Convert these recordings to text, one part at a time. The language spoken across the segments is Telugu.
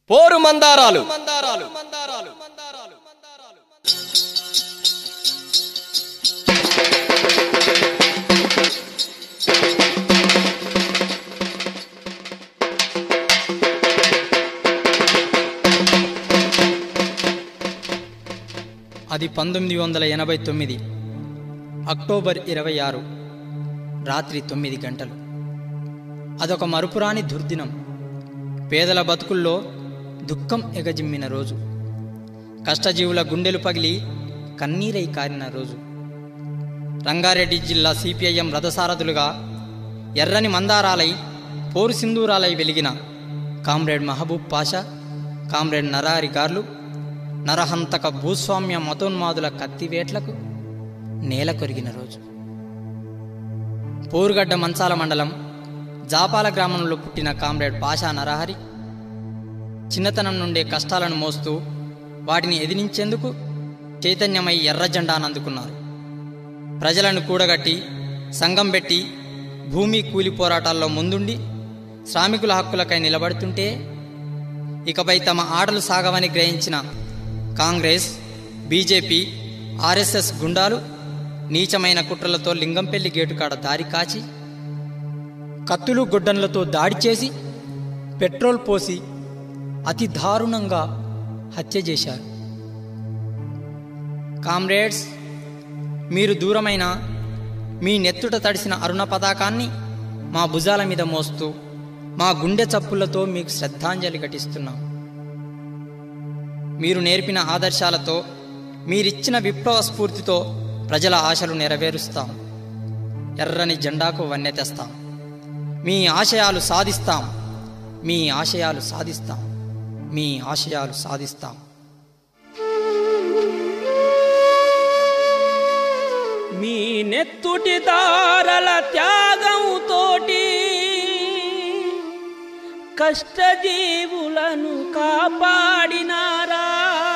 పోరు మందారాలు అది పంతొమ్మిది వందల ఎనభై తొమ్మిది అక్టోబర్ ఇరవై ఆరు రాత్రి తొమ్మిది గంటలు అదొక మరుపురాని దుర్దినం పేదల బతుకుల్లో దుఃఖం ఎగజిమ్మిన రోజు కష్టజీవుల గుండెలు పగిలి కన్నీరై కారిన రోజు రంగారెడ్డి జిల్లా సిపిఐఎం రథసారథులుగా ఎర్రని మందారాలై పోరు సింధూరాలై వెలిగిన కామ్రేడ్ మహబూబ్ పాషా కామ్రేడ్ నరారి గార్లు నరహంతక భూస్వామ్య మతోన్మాదుల కత్తివేట్లకు నేల కొరిగిన రోజు పోరుగడ్డ మంచాల మండలం జాపాల గ్రామంలో పుట్టిన కామ్రేడ్ పాషా నరహరి చిన్నతనం నుండే కష్టాలను మోస్తూ వాటిని ఎదిరించేందుకు చైతన్యమై ఎర్ర జెండాను అందుకున్నారు ప్రజలను కూడగట్టి సంఘం పెట్టి భూమి కూలి పోరాటాల్లో ముందుండి శ్రామికుల హక్కులకై నిలబడుతుంటే ఇకపై తమ ఆటలు సాగవని గ్రహించిన కాంగ్రెస్ బీజేపీ ఆర్ఎస్ఎస్ గుండాలు నీచమైన కుట్రలతో లింగంపల్లి గేటుకాడ దారి కాచి కత్తులు గొడ్డన్లతో దాడి చేసి పెట్రోల్ పోసి అతి దారుణంగా హత్య చేశారు కామ్రేడ్స్ మీరు దూరమైన మీ నెత్తుట తడిసిన అరుణ పతాకాన్ని మా భుజాల మీద మోస్తూ మా గుండె చప్పులతో మీకు శ్రద్ధాంజలి ఘటిస్తున్నాం మీరు నేర్పిన ఆదర్శాలతో మీరిచ్చిన విప్లవ స్ఫూర్తితో ప్రజల ఆశలు నెరవేరుస్తాం ఎర్రని జెండాకు వన్నె తెస్తాం మీ ఆశయాలు సాధిస్తాం మీ ఆశయాలు సాధిస్తాం మీ ఆశయాలు సాధిస్తాం మీ నెత్తుటి దారల త్యాగంతోటి కష్టజీవులను కాపాడినారా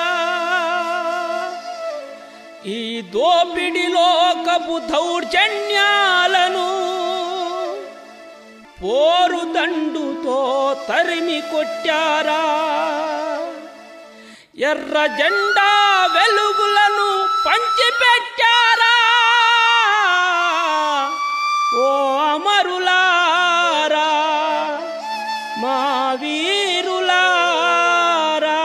ఈ దోపిడిలో కపు దౌర్జన్యాలను పోరు దండుతో తరిమి కొట్టారా ఎర్ర జెండా వెలుగులను పంచిపెట్టారా ఓ అమరులారా మా వీరులారా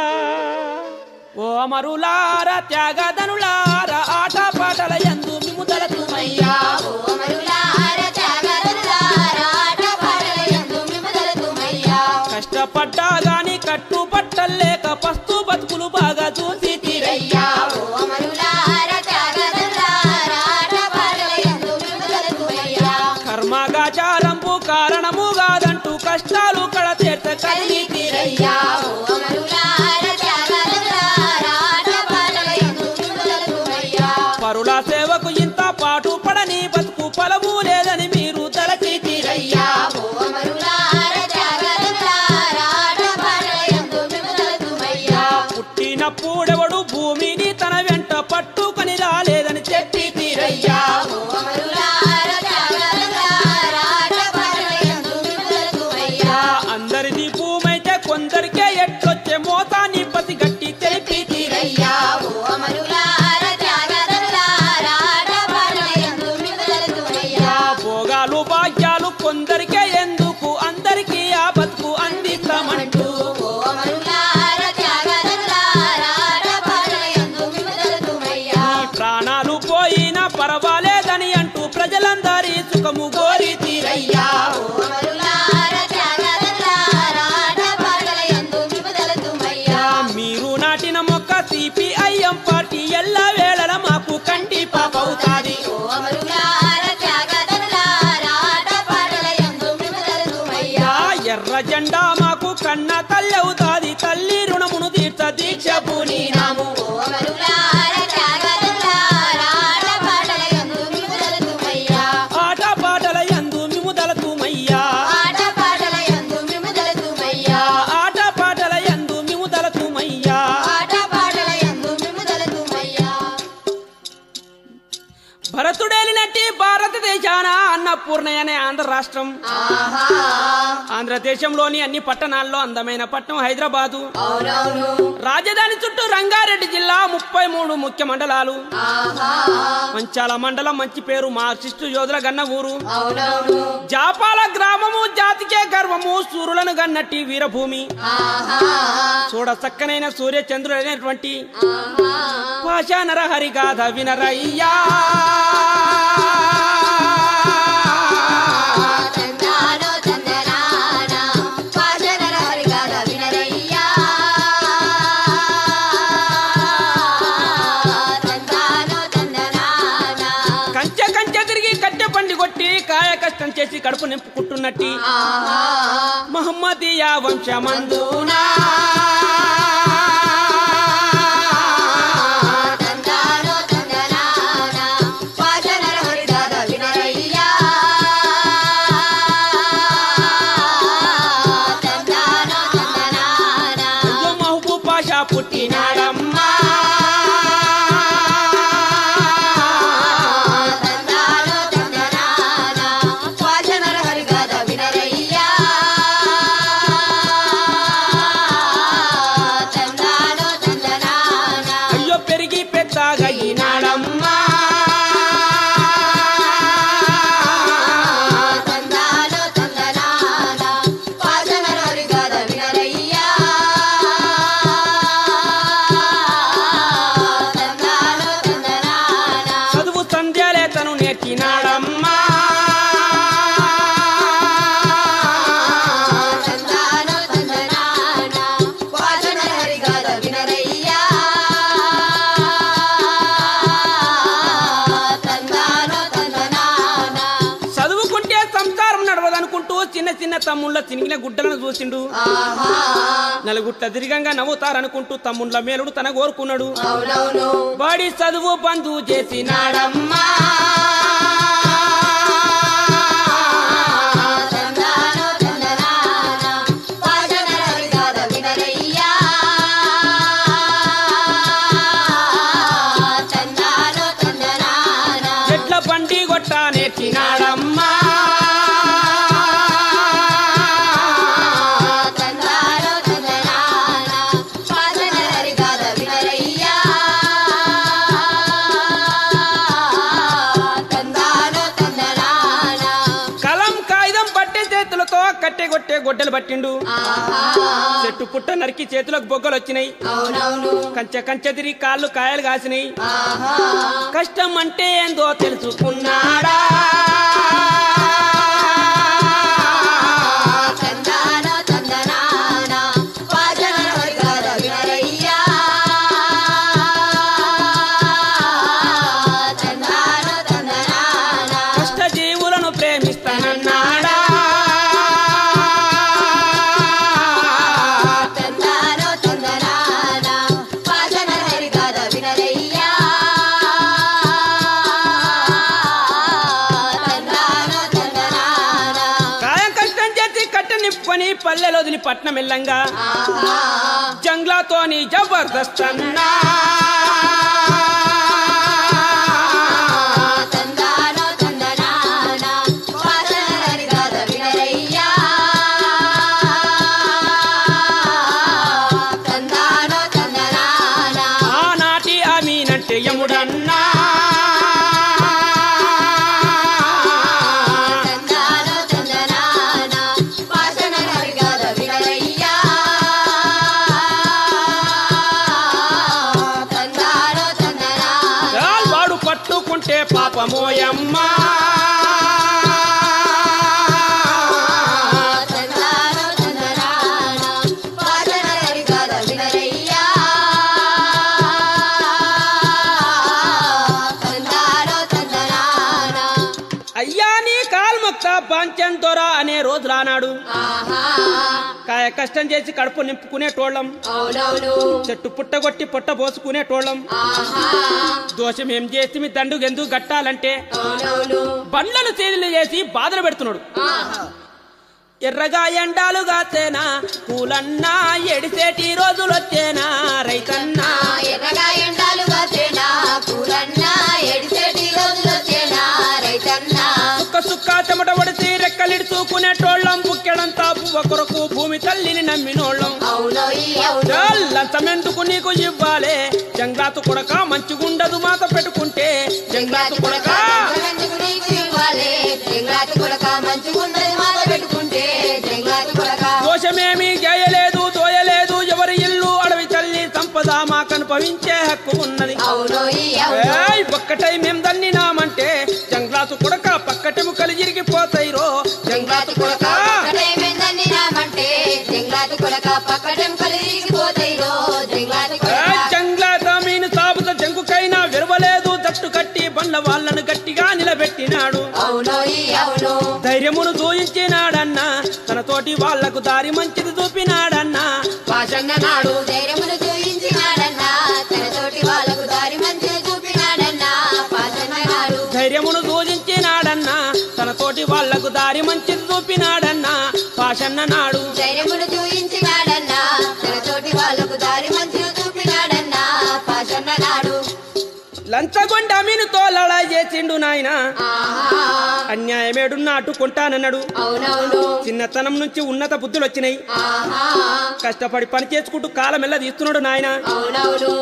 ఓ అమరులారా త్యాగదనులారా ఆట పాటల ఎందు మిము తుమయ్యా ఓ అమరులార త్యాగదనులార ఆటపాటలయందు మిమ్ముదలతుమయ్యా కష్టపడ్డా గాని కట్టు పట్టలేక పస్తు బతుకులు బాగా చూసి తీరయ్యా ఓ అమరులార త్యాగదనులార ఆటపాటలయందు మిమ్ముదలతుమయ్యా కర్మగాచారంపు కారణము కాదంటూ కష్టాలు కడ తీర్చ కలిగి తీరయ్యా ఓ అమరులార త్యాగదనులార ఆటపాటలయందు మిమ్ముదలతుమయ్యా పరుల సేవకు ఇంత పాటు పడని బతుకు ఫలము లేదని మీరు తలచి తీరయ్యా ఓ అమరులార త్యాగదనులార ఆటపాటలయందు మిమ్ముదలతుమయ్యా పుట్టినప్పుడెవడు భూమిని తన వెంట పట్టుకొని రాలేదని చెప్పి తీరయ్యా ఓ అమరులార త్యాగదనులార ఆటపాటలయందు మిమ్ముదలతుమయ్యా అందరిది భూమైతే కొందరికే ఎట్లొచ్చే మోతాన్ని పసిగట్టి తెలిపి తీరయ్యా ఓ అమరులార త్యాగదనులార ఆటపాటలయందు మిమ్ముదలతుమయ్యా భోగాలు భాగ్యాలు కొందరికే ఎందుకు అందరికీ ఆ బతుకు అందిస్తామంటూ ఓ అమరులార త్యాగదనులార ఆటపాటలయందు మిమ్ముదలతుమయ్యా ఈ ప్రాణాలు పోయినా పర్వాలేదని అంటూ ప్రజలందరి సుఖము కోరి తీరయ్యా ఓ అమరులార త్యాగదనులార ఆటపాటలయందు మిమ్ముదలతుమయ్యా మీరు నాటిన మొక్క సిపిఐఎం పార్టీ ఎల్ల వేళల మాకు కంటి పాపవుతాది ఓ అమరులార త్యాగదనులార ఆటపాటలయందు మిమ్ముదలతుమయ్యా ఆ ఎర్ర జెండా మాకు కన్న తల్లి అవుతాది తల్లి రుణమును తీర్చ దీక్ష పూని నాము ఓ అమరులార త్యాగదనులార ఆటపాటలయందు మిమ్ముదలతుమయ్యా ఆట పాటల యందు మిముదలతుమయ్యా ఆటపాటలయందు మిమ్ముదలతుమయ్యా ఆట పాటల యందు మిముదలతుమయ్యా ఆటపాటలయందు మిమ్ముదలతుమయ్యా భరతుడేలినట్టి భారతదేశాన అన్న పూర్ణయ్య అనే ఆంధ్ర రాష్ట్రం ఆహా ఆంధ్రదేశంలోని అన్ని పట్టణాల్లో అందమైన పట్టణం హైదరాబాదు అవునవును రాజధాని చుట్టూ రంగారెడ్డి జిల్లా ముప్పై మూడు ముఖ్య మండలాలు ఆహా మంచాల మండలం మంచి పేరు మార్క్సిస్టు యోధుల గన్న ఊరు అవునవును జాపాల గ్రామము జాతికే గర్వము సూర్యులను గన్నట్టి వీరభూమి ఆహా చూడ చక్కనైన సూర్య చంద్రుడైనటువంటి ఆహా భాషా నరహరి గాథ వినరయ్యా తందానో తందనానా పాశనర హరిగాల వినరయ్యా తందానో తందనానా కంచె కంచె తిరిగి కట్టె పండి కొట్టి కాయ కష్టం చేసి కడుపు నింపుకుంటున్నట్టి ఆహా మహమ్మదీయ వంశమందునా తందానో తందనానా పాశనర హరిగాల వినరయ్యా తందానో తందనానా అయ్యో మహబూబ్ పాషా పుట్టినాడమ్మా తందానో తందనానా పాశనర హరిగాల వినరయ్యా తందానో తందనానా అయ్యో పెరిగి పెద్దగా ఈనాడమ్మా తందానో తందనానా పాశనర హరిగాల వినరయ్యా తందానో తందనానా చదువు సంధ్యాలే తను నేర్చినాడమ్మా తందానో తందనానా పాశనర హరిగాల వినరయ్యా తందానో తందనానా చదువుకుంటే సంసారం నడవదనుకుంటూ చిన్న చిన్న తమ్ముళ్ళ చినిగిన గుడ్డలను చూసిండు ఆహా నలుగుట్ల దీర్ఘంగా నవ్వుతారనుకుంటూ తమ్ముళ్ళ మేలుడు తన కోరుకున్నాడు అవునవును వాడి చదువు బంధు చేసినాడమ్మా తందానో తందనానా పాశనర హరిగాల వినరయ్యా తందానో తందనానా ఎట్ల బండి గొట్ట నేర్చినాడమ్మా తందానో తందనానా పాశనర హరిగాల వినరయ్యా తందానో తందనానా కలం కాగితం పట్టే చేతులతో కట్టె కొట్టే గొడ్డలు పట్టిండు ఆహా చెట్టు పుట్ట నరికి చేతులకు బొగ్గలు వచ్చినాయి అవునవును కంచె కంచె తిరిగి కాళ్ళు కాయలు కాసినాయి ఆహా కష్టం అంటే ఏందో తెలుసుకున్నాడా తందానో తందనానా పాశనర హరిగాల వినరయ్యా తందానో తందనానా కష్ట జీవులను ప్రేమిస్తానన్నాడా తందానో తందనానా పాశనర హరిగాల వినరయ్యా తందానో తందనానా కాయం కష్టం చేసి కట్టె నింపుకొని పల్లెలు వదిలి పట్నం వెళ్ళంగా ఆహా జంగ్లాతోని జబర్దస్త్ అన్నా తందానో తందనానా పాశనర హరిగాల వినరయ్యా తందానో తందనానా ఆనాటి ఆమీనంటే యముడన్నా తందానో తందనానా పాశనర హరిగాల వినరయ్యా తందానో తందనానా వాడు పట్టుకుంటే పాపమోయమ్మా తందానో తందనానా పాశనర హరిగాల వినరయ్యా తందానో తందనానా అయ్యా నీ కాల్ముక్త పంచం దొర అనే రోజులానాడు ఆహా కాయ కష్టం చేసి కడుపు నింపుకునేటోళ్ళం అవునవును చెట్టు పుట్టగొట్టి పొట్ట పోసుకునేటోళ్ళం ఆహా దోషం ఏం చేసి మీ దండుకు ఎందుకు కట్టాలంటే అవునవును బండ్లను చేతులు చేసి బాధలు పెడుతున్నాడు ఆహా ఎర్రగా ఎండాలుగా తేనా పూలన్నా ఎడిసేటి రోజులొచ్చేనా రైతన్నా ఎర్రగా ఎండాలుగా తేనా పూలన్నా ఎడిసేటి రోజులొచ్చేనా రైతన్నా సుక్క సుక్క ఈడ్చుకునేటోళ్ళం బుక్కెడంతా పువ్వ కొరకు భూమి తల్లిని నమ్మినోళ్ళం అవునో ఈ అవును లంచమెందుకు నీకు ఇవ్వాలే జంగ్లాతు కొడక మంచిగుండదు మాత పెట్టుకుంటే జంగ్లాతు కొడక జంగ్లాతు నీకు ఇవ్వాలి జంగ్లాతు కొడక మంచిగుండదు మాల పెట్టుకుంటే జంగ్లాతు కొడక దోషమేమీ చేయలేదు దోయలేదు ఎవరి ఇల్లు అడవి తల్లి సంపద మాకు అనుభవించే హక్కు ఉన్నది అవునో ఈ అవును ఏయ్ ఒక్కటై మేం దన్నినామంటే జంగ్లాతు కొడక పక్కటెముకలు ఇరిగిపోతాయి రో జంగ్లాతు కొడక పక్కటేమైందని నామంటే జంగ్లాతు కొడక పక్కటం కలిగిపోతాయి రో జంగ్లాతు ఏయ్ కొడక జంగ్లాత మీను సాబుత జంకుకైనా విరవలేదు తట్టు కట్టి బండ్ల వాళ్ళను గట్టిగా నిలబెట్టినాడు అవునో ఈ అవును ధైర్యమును చూయించినాడన్నా తన తోటి వాళ్లకు దారి మంచిది చూపినాడన్నా పాషన్న నాడు ధైర్యమును చూయించినాడన్నా తన తోటి వాళ్ళకు దారి మంచిగా చూపినాడన్నా పాషన్న నాడు ధైర్యమును సూచించినాడన్నా తన తోటి వాళ్లకు దారి మంచిది చూపినాడన్నా పాషన్న నాడు ధైర్యమును చూయించినాడన్నా తన తోటి వాళ్ళకు దారి మంచిగా చూపినాడన్నా పాషన్న నాడు లంచగొండ మీను తోలడ చేసిండు నాయన ఆహా అన్యాయమేడు నాటుకుంటానన్నాడు అవునవును చిన్నతనం నుంచి ఉన్నత బుద్ధులు వచ్చినాయి ఆహా కష్టపడి పని చేసుకుంటూ కాలం ఎల్ల తీస్తున్నాడు నాయన అవునవును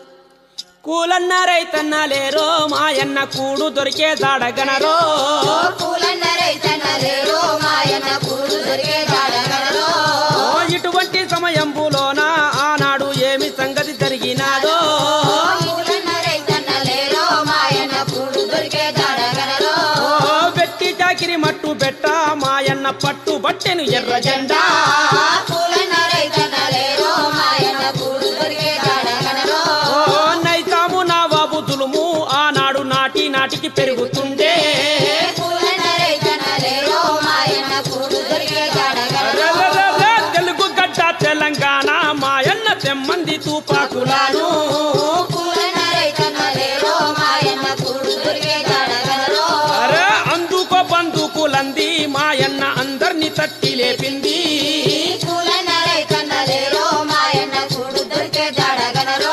కూలన్న రైతన్న లేరో మాయన్న కూడు దొరికే దాడగనరో పూలన్న రైతన్న లేరో మాయన్న పూలు దొరికే జాడగడలో ఓ ఇటువంటి సమయంబులోన ఆనాడు ఏమి సంగతి జరిగినాదో పూలన్న రైతన్న లేరో మాయన్న పూలు దొరికే జాడగడలో ఓ వెట్టి చాకిరి మట్టు బెట్ట మాయన్న పట్టు బట్టెను ఎర్ర జెండా పూలన్న రైతన్న లేరో మాయన్న పూలు దొరికే జాడగడలో ఓ నైతాము నా బాబు దులుము ఆనాడు నాటి నాటికి పెరుగుతుండే పూలన్న రైతన్న లేరో మాయన్న పూలు దొరికే జాడగడలో రరరర తెలుగు గడ్డ తెలంగాణ మాయన్న తెమ్మంది తూపాకులాను పూలన్న రైతన్న లేరో మాయన్న పూలు దొరికే జాడగడలో అరే అందుకో బందుకులంది మాయన్న అందర్ని తట్టి లేపింది పూలన్న రైతన్న లేరో మాయన్న పూలు దొరికే జాడగడలో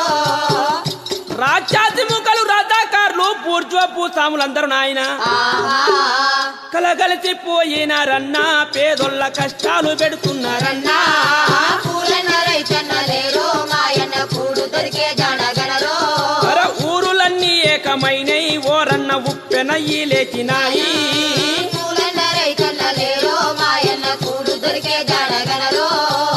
రాజ్యాధిముఖలు రాజాకారులు బూర్జువ భూస్వాములందరూ నాయన ఆహా కలగలిసి పోయినారన్నా పేదొల్ల కష్టాలు పెడుతున్నారన్నా పూలన్న రైతన్న లేరో మాయన్న పూలు దొరికే జాడగడలో అర ఊరులన్నీ ఏకమైనై ఓరన్న ఉప్పెనయ్యి లేచినాయి పూలన్న రైతన్న లేరో మాయన్న పూలు దొరికే జాడగడలో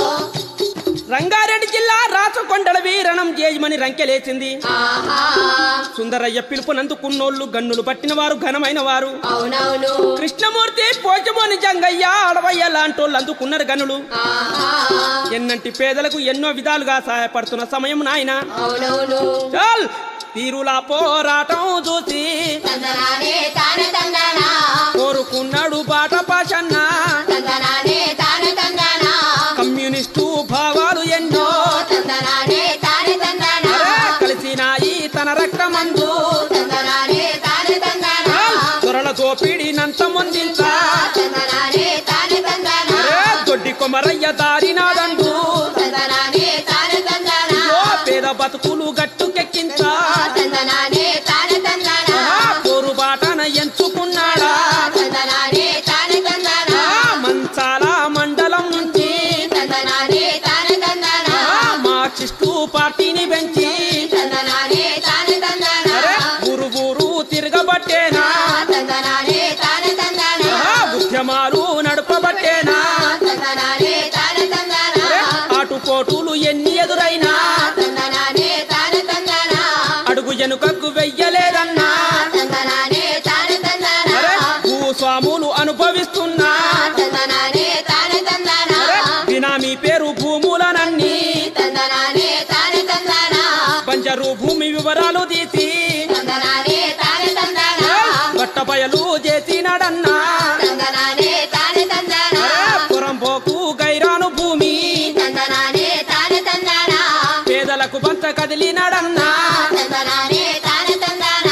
రంగారెడ్డి జిల్లా రాచకొండల వీరణం చేయమని రంకెలేసింది ఆహా సుందరయ్య పిలుపునందుకున్నోళ్ళు గన్నులు పట్టిన వారు ఘనమైన వారు అవునవును కృష్ణమూర్తి పోచమోని జంగయ్య అడవయ్య లాంటోళ్ళు అందుకున్నారు గనులు ఆహా ఎన్నంటి పేదలకు ఎన్నో విధాలుగా సహాయపడుతున్న సమయం నాయన అవునవును చాల్ తీరులా పోరాటం చూసి తందనానే తాన తందనా కోరుకున్నాడు బాట పాషన్న తందనానే తాన తందనా కమ్యూనిస్టు భావాలు ఎన్నో తందనానే తాన తందనా అరే కలిసినాయి తన రక్తమందు తందనానే తాన తందనా త్వరల దోపిడినంత ముందించా తందనానే తాన తందనా అరే దొడ్డి కొమరయ్య దారినాదండు తందనానే తాన తందనా ఓ పేద బతుకులు గట్టుకెక్కించా తందనానే తాన తందనా ఆహా, పోరు బాటన ఎంచుకున్నాడా తందనానే తాన తందనా ఆ, మంచాల మండలం నుంచి తందనానే తాన తందనా ఆ, మార్క్సిస్టు పార్టీని పెంచి తందనానే తాన తందనా అరే ఊరు ఊరు తిరగబట్టేనా తందనానే తాన తందనా ఆహా, ఉద్యమాలు నడపబట్టేనా తందనానే తాన తందనా అరే ఆటుపోటులు ఎన్ని ఎదురైనా తందనానే తాన తందనా అడుగు ఎనుకకు వెయ్యలేదన్నా తందనానే తాన తందనా అరే భూస్వాములు అనుభవిస్తున్నా తందనానే తాన తందనా అరే బినామీ పేరు భూములనన్నీ తందనానే తాన తందనా బంజరు భూమి వివరాలు తీసి తందనానే తాన తందనా బట్టబయలు చేసినాడన్నా తందనానే తాన తందనా అరే పురంబోకు గైరాను భూమి తందనానే తాన తందనా పేదలకు పంచ కదిలినాడన్నా తందనానే తాన తందనా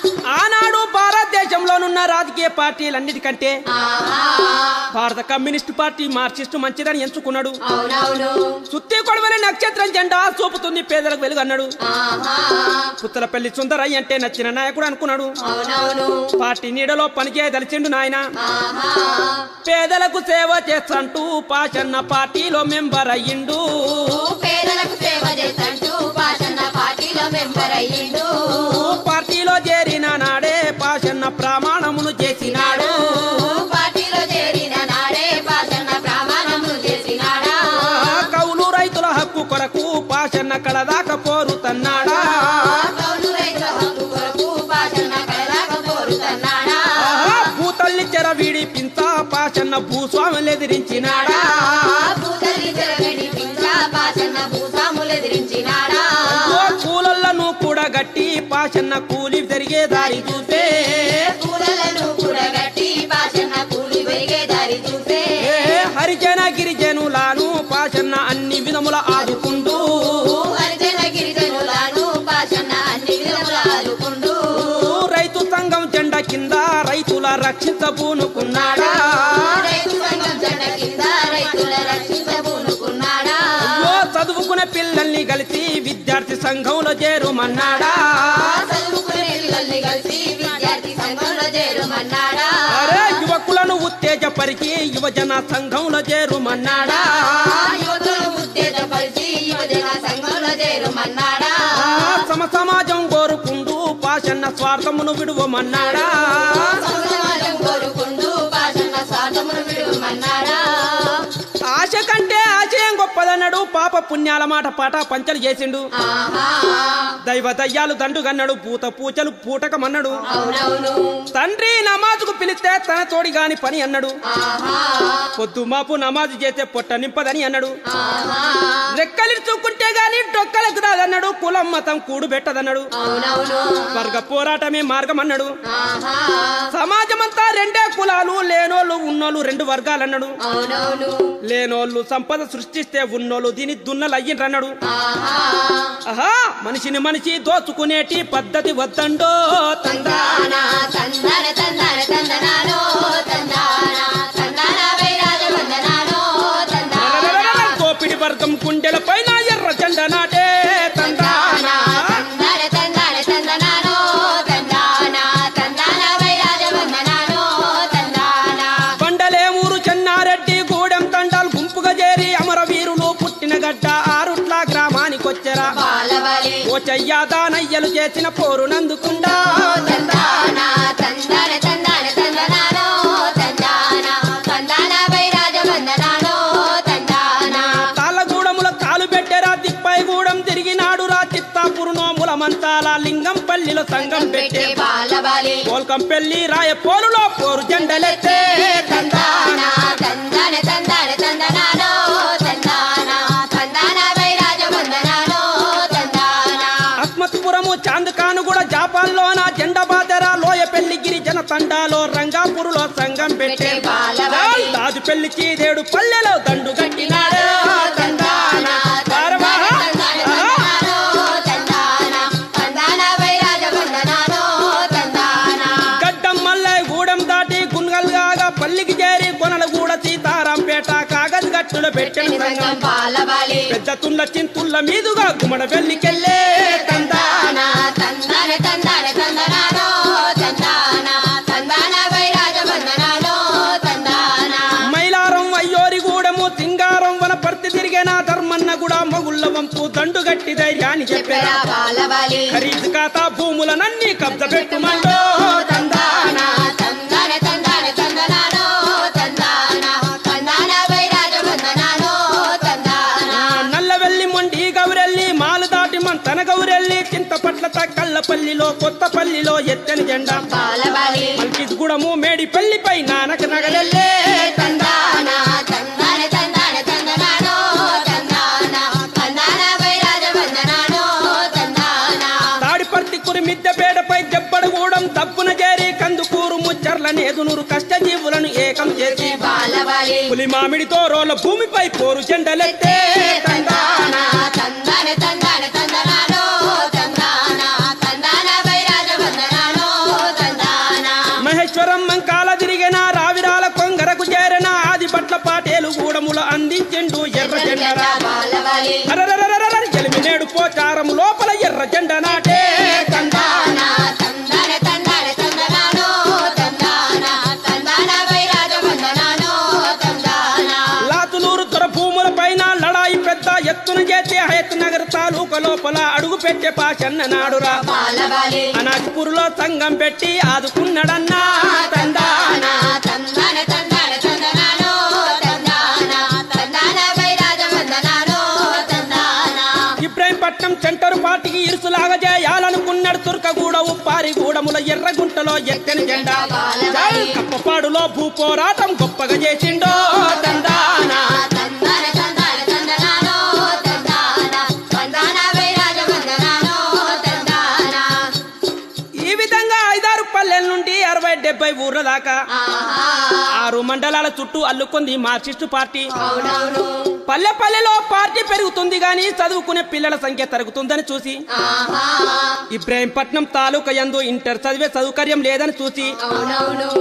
ఆనాడు భారతదేశంలోనున్న రాజకీయ పార్టీలన్నిటికంటే ఆహా భారత కమ్యూనిస్టు పార్టీ మార్క్సిస్టు మంచిదని ఎంచుకున్నాడు అవునవును సుత్తి కొడవలి నక్షత్రం జెండా చూపుతుంది పేదలకు వెలుగు అన్నాడు ఆహా పుత్తలపల్లి సుందరయ్య అంటే నచ్చిన నాయకుడు అనుకున్నాడు అవునవును పార్టీ నీడలో పనిచేయదలిచిండు నాయన ఆహా పేదలకు సేవ చేస్తంటూ పాచన్న పార్టీలో మెంబర్ అయ్యిండు పేదలకు సేవ చేసంటూ పాషన్న పార్టీలో మెంబర్ అయ్యిండు పార్టీలో చేరిన నాడే పాచన్న ప్రమాణమును చేసినాడు పార్టీలో చేరిన నాడే పాషన్న ప్రమాణములు చేసినాడా ఆ కౌలు రైతుల హక్కు కొరకు పాచన్న కడదాక పోరుతన్నాడా కౌలు రైతుల హక్కు కొరకు పాషన్న కడదాక కోరుతున్నాడా ఆహా, భూతల్లి చెర విడిపించ పాచన్న భూస్వాములు ఎదిరించినాడా భూతల్లి చెరగడి పింఛ పాషన్న భూసాములు ఎదిరించినాడా ఓ కూలలను కూడా గట్టి పాచన్న కూలి జరిగే దారి చూసే పూలను కూడగట్టి పాషన్న కూలి పెరిగే దారి చూసే ఏ హరిజన గిరిజనులాను పాచన్న అన్ని విధముల ఆదుకుంటూ హరిజన గిరిజనులను పాషన్న అన్ని విధముల ఆదుకుంటూ రైతు సంఘం జెండా కింద రైతుల రక్షించబూనుకున్నాడా రైతు సంఘం జెండ కింద రైతుల రక్షించబూనుకున్నాడా ఓ చదువుకున్న పిల్లల్ని కలిసి విద్యార్థి సంఘంలో చేరుమన్నాడా చదువుకునే పిల్లల్ని కలిసి విద్యార్థి సంఘంలో చేరుమన్నాడా అరే యువకులను ఉత్తేజపరిచి యువజన సంఘంలో చేరుమన్నాడా యువతులను ఉత్తేజపరిచి యువజన సంఘంలో చేరుమన్నాడా ఆ సమ సమాజం కోరుకుంటూ పాషన్న స్వార్థమును విడువమన్నాడా సమాజం కోరుకుంటూ పాషన్న స్వార్థమును విడుమన్నాడా ఆశ కంటే ఆశయం గొప్పదన్నాడు పాప పుణ్యాల మాట పాట పంచలు చేసిండు ఆహా దైవ దయ్యాలు దండుగన్నాడు పూత పూచలు పూటకమన్నాడు అవునవును తండ్రి నమాజుకు పిలిస్తే తన తోడి గాని పని అన్నాడు ఆహా పొద్దు మాపు నమాజు చేస్తే పొట్ట నింపదని అన్నాడు ఆహా రెక్కలి చూకుంటే గాని డొక్కలకు రాదన్నాడు కులం మతం కూడు పెట్టదన్నాడు అవునవును వర్గ పోరాటమే మార్గం అన్నాడు ఆహా సమాజమంతా రెండే కులాలు లేనోళ్ళు ఉన్నోళ్ళు రెండు వర్గాలన్నాడు అవునవును లేనోళ్ళు సంపద సృష్టిస్తే ఉన్నోళ్ళు దీని దున్నలయ్యిండ్రన్నాడు ఆహా ఆహా మనిషిని మనిషి దోచుకునేటి పద్ధతి వద్దండో తందా తందాన తందాన తందాన తందనానో తందాన తందాన వైరాజ వందనానో తందాన దోపిడి వర్గం గుండెల పైన ఎర్ర జెండ నాటే తందాన తందాన తందాన తందనానో తందాన తందాన వైరాజ వందనానో తందాన బండలేమూరు చెన్నారెడ్డి గూడెం తండాలు గుంపుగా చేరి అమరవీరులు పుట్టిన గడ్డ ఆరుట్ల గ్రామానికొచ్చరా బాలబలి ఓ చెయ్యాదానయ్యలు చేసిన పోరునందుకుండా తందాన తందాన తందాన తందనానో తందాన తందాన వైరాజ వందనానో తందాన తాళ్ళగూడముల కాలు పెట్టెరా తిప్పైగూడెం తిరిగినాడు రా చిత్తాపురు నోముల మంతాల లింగంపల్లిలో సంఘం పెట్టే పెట్టే బాలబలి కోల్కంపెల్లి రాయ పోరులో పోరు జెండలెత్తే తందాన తందాన తందాన తందనానో తందాన తందాన వైరాజ వందనానో తందాన అస్మత్పురము చాందకాను కూడా జాపాల్లోన జెండ బాదరా లోయ పెళ్లి గిరిజన తండాలో రంగాపురులో సంఘం పెట్టే పెట్టే బాలబలి. దాదు పెళ్లి చీదేడు పల్లెలో దండు కట్టినాడు తందాన వారవాహ. ఆహా. గడ్డం మల్లె గూడెం దాటి గున్గల్గాగా పల్లికి చేరి కొనల గూడ సీతారాంపేట కాగజ్ గట్టులో పెట్టిన సంఘం పెద్ద తుల్ల చింతుల్ల మీదుగా గుమ్మడ పెళ్లికెళ్ళే తందాన మైలారం అయ్యోరి గూడెము సింగారం వన పర్తి తిరిగిన ధర్మన్న కూడా మొగుళ్ళ వంపు దండు గట్టి ధైర్యాన్ని చెప్పారా ఖరీదు ఖాతా భూములనన్నీ కబ్జ పెట్టుమంటో తందాన నల్లవెల్లి మొండి గౌరెల్లి మాలు దాటి మంతన గౌరెల్లి చింతపట్ల తక్కల్లపల్లిలో కొత్తపల్లిలో ఎత్తని జెండా బాలబలి మల్కిద్గూడము మేడి పల్లిపై నానక నగలెల్లే తందాన తందాన తందాన తందనానో తందాన తందాన వైరాజ వందనానో తందాన తాడిపర్తి కురి మిద్దెపేటపై దెబ్బడగూడెం దప్పున చేరి కందుకూరు ముచ్చర్ల నేదునూరు కష్టజీవులను ఏకం చేసి బాలబలి పులి మామిడితో రోల భూమిపై పోరు జెండలెత్తే తందాన తందాన తందాన తందనానో తందాన తందాన వైరాజ వందనానో తందాన మహేశ్వరం మంకాల తిరిగిన రావిరాల కొంగరకు చేరిన ఆది పట్ల పాటేలు గూడముల అందించెండు ఎర్ర జెండరా బాలబలి అరరరరరర ఎలిమినేడు పోచారం లోపల ఎర్ర జెండ నాటే తందాన తందాన తందాన తందనానో తందాన తందాన వైరాజ వందనానో తందాన లాతులూరు తొర భూముల పైన లడాయి పెద్ద ఎత్తున చేతి హయత్ నగర్ తాలూక లోపల అడుగు పెట్టే పాషన్న నాడురా బాలబాలి అనాజ్పూర్లో సంఘం పెట్టి ఆదుకున్నాడన్నా తందాన తందాన తందాన తందనానో తందాన తందాన వైరాజ వందనానో తందాన ఇబ్రాహీంపట్నం సెంటర్ పార్టీకి ఇరుసులాగా చేయాలనుకున్నాడు తుర్కగూడ ఉప్పారిగూడముల ఎర్రగుంటలో ఎత్తని జెండా జై కప్పపాడులో భూ పోరాటం గొప్పగా చేసిండో తందాన తందాన తందాన తందనానో తందాన తందాన వైరాజ వందనానో తందాన ఈ విధంగా ఐదారు పల్లెల నుండి అరవై డెబ్బై ఊర్ల దాకా ఆహా ఆరు మండలాల చుట్టూ అల్లుకుంది మార్క్సిస్టు పార్టీ అవునవును పల్లె పల్లెలో పార్టీ పెరుగుతుంది గాని చదువుకునే పిల్లల సంఖ్య తరుగుతుందని చూసి ఆహా ఇబ్రాహీంపట్నం తాలూకా యందు ఇంటర్ చదివే సౌకర్యం లేదని చూసి అవునవును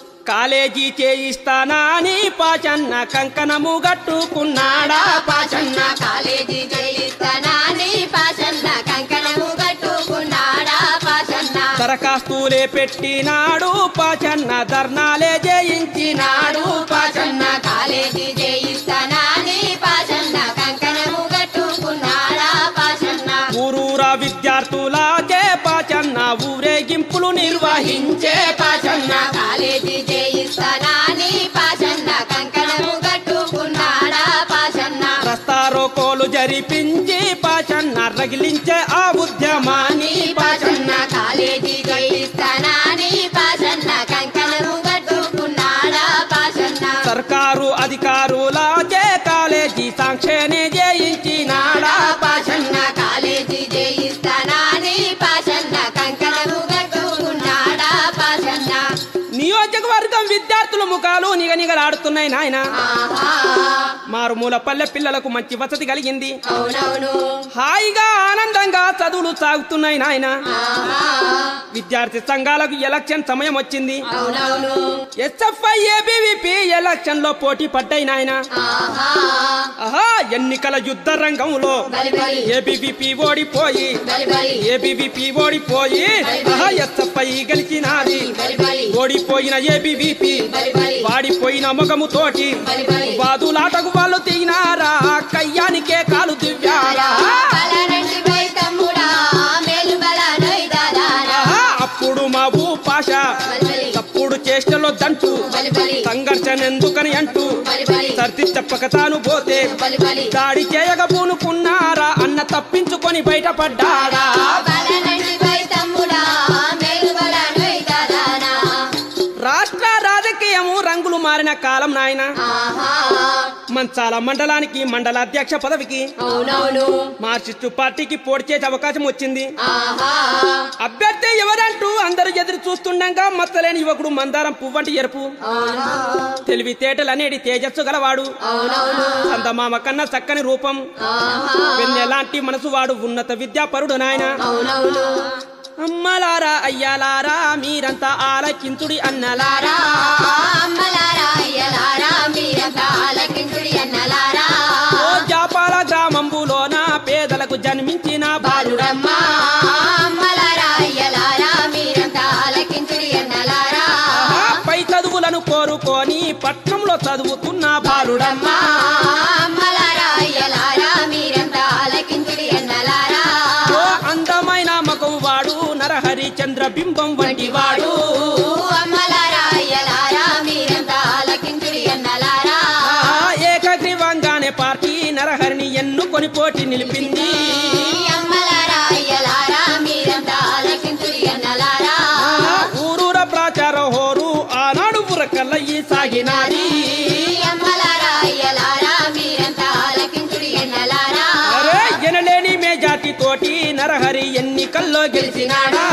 కాలేజీ చేయిస్తానా అని పాచన్న కంకణము గట్టుకున్నాడా పాచన్న కాలేజీ చేయిస్తానని పాచన్న కంకణము కట్టుకున్నాడా పాచన్న దరఖాస్తులే పెట్టినాడు పాచన్న ధర్నాలే చేయించినాడు పాచన్న కాలేజీ చేయిస్తానని పాచన్న కంకణము కట్టుకున్నాడా పాచన్న ఊరూరా విద్యార్థులాకే పాచన్న ఊరేగింపులు నిర్వహించే పాచన్న కాలేజీ చేయిస్తానని పాచన్న కంకణము కట్టుకున్నాడా పాచన్న రస్తారోకోలు జరిపించి పాచన్న రగిలించే ఆ ఉద్యమాన్ని పాచన్న కాలేజీ చేయిస్తానని పాచన్న కంకణము కట్టుకున్నాడా పాచన్న సర్కారు అధికారులాకే కాలేజీ సాంక్షేనే చేయించినాడా పాచన్న కాలేజీ చేయిస్తానని పాచన్న కంకణము కట్టుకున్నాడా పాచన్న నియోజకవర్గం విద్యార్థుల ముఖాలు నిగనిగలాడుతున్నాయి నాయన ఆహా మారుమూల పల్లె పిల్లలకు మంచి వసతి కలిగింది అవునవును హాయిగా ఆనందంగా చదువులు సాగుతున్నాయి నాయన ఆహా విద్యార్థి సంఘాలకు ఎలక్షన్ సమయం వచ్చింది అవునవును ఎస్ఎఫ్ఐ ఏబీవీపీ ఎలక్షన్ లో పోటీ పడ్డాయి నాయన ఆహా ఆహా ఎన్నికల యుద్ధ రంగంలో బలి బలి ఏబీవీపీ ఓడిపోయి బలి బలి ఏబీవీపీ ఓడిపోయి ఆహా ఎస్ఎఫ్ఐ గెలిచినాది బలి బలి ఓడిపోయిన ఏబీవీపీ బలి బలి వాడిపోయిన మొగము తోటి బలి బలి వాదులాటకు వాళ్ళు తిగినారా కయ్యానికే కాలు దివ్యారా బలరంటి బై తమ్ముడా మేలు బల నొయ్దాదానా ఆహా, అప్పుడు మా ఊ పాష బలి బలి తప్పుడు చేష్టలో దంటూ బలి బలి సంఘర్షణ ఎందుకని అంటూ బలి బలి సర్ది చెప్పక తాను పోతే బలి బలి దాడి చేయక పూనుకున్నారా అన్న తప్పించుకొని బయటపడ్డారా బలరంటి బై తమ్ముడా మేలు బల నొయ్దాదానా రాష్ట్ర రాజకీయము రంగులు మారిన కాలం నాయన ఆహా మంచాల మండలానికి మండల అధ్యక్ష పదవికి అవునవును మార్క్సిస్టు పార్టీకి పోటీ చేసే అవకాశం వచ్చింది ఆహా అభ్యర్థి ఎవరంటూ అందరూ ఎదురు చూస్తుండగా మచ్చలేని యువకుడు మందారం పువ్వంటి ఎరుపు అవునా తెలివితేటలు అనేటి తేజస్సు గలవాడు అవునవును చందమామ కన్నా చక్కని రూపం ఆహా వెన్నెలాంటి మనసు వాడు ఉన్నత విద్యాపరుడు నాయన అవునవును అమ్మలారా అయ్యాలారా మీరంతా ఆలకించుడి అన్నలారా అమ్మలారా అయ్యలారా మీరంతా ఆలకించుడి అన్నలారా ఓ జాపాల గ్రామంబులోన పేదలకు జన్మించిన బాలుడ బాలుడమ్మా అమ్మలారా అయ్యలారా మీరంతా ఆలకించుడి అన్నలారా పై చదువులను కోరుకొని పట్నంలో చదువుతున్న బాలుడమ్మా అమ్మా అమ్మలారా అయ్యలారా మీరంతా ఆలకించుడి అన్నలారా ఓ అందమైన మగం వాడు నరహరి చంద్ర బింబం వంటి వాడు అమ్మలారా అయ్యలారా మీరంతా ఆలకించుడి అన్నలారా ఆ ఏకగ్రీవంగానే పార్టీ నరహరిని ఎన్నుకొని పోటీ నిలిపింది అమ్మలారా అయ్యలారా మీరంతా ఆలకించుడి అన్నలారా ఆ ఊరూర ప్రాచార హోరు ఆనాడు ఉరకల్లయ్యి సాగినాది అమ్మలారా అయ్యలారా మీరంతా ఆలకించుడి అన్నలారా అరే ఎనలేని మేజాతి తోటి నరహరి ఎన్నికల్లో గెలిచినాడా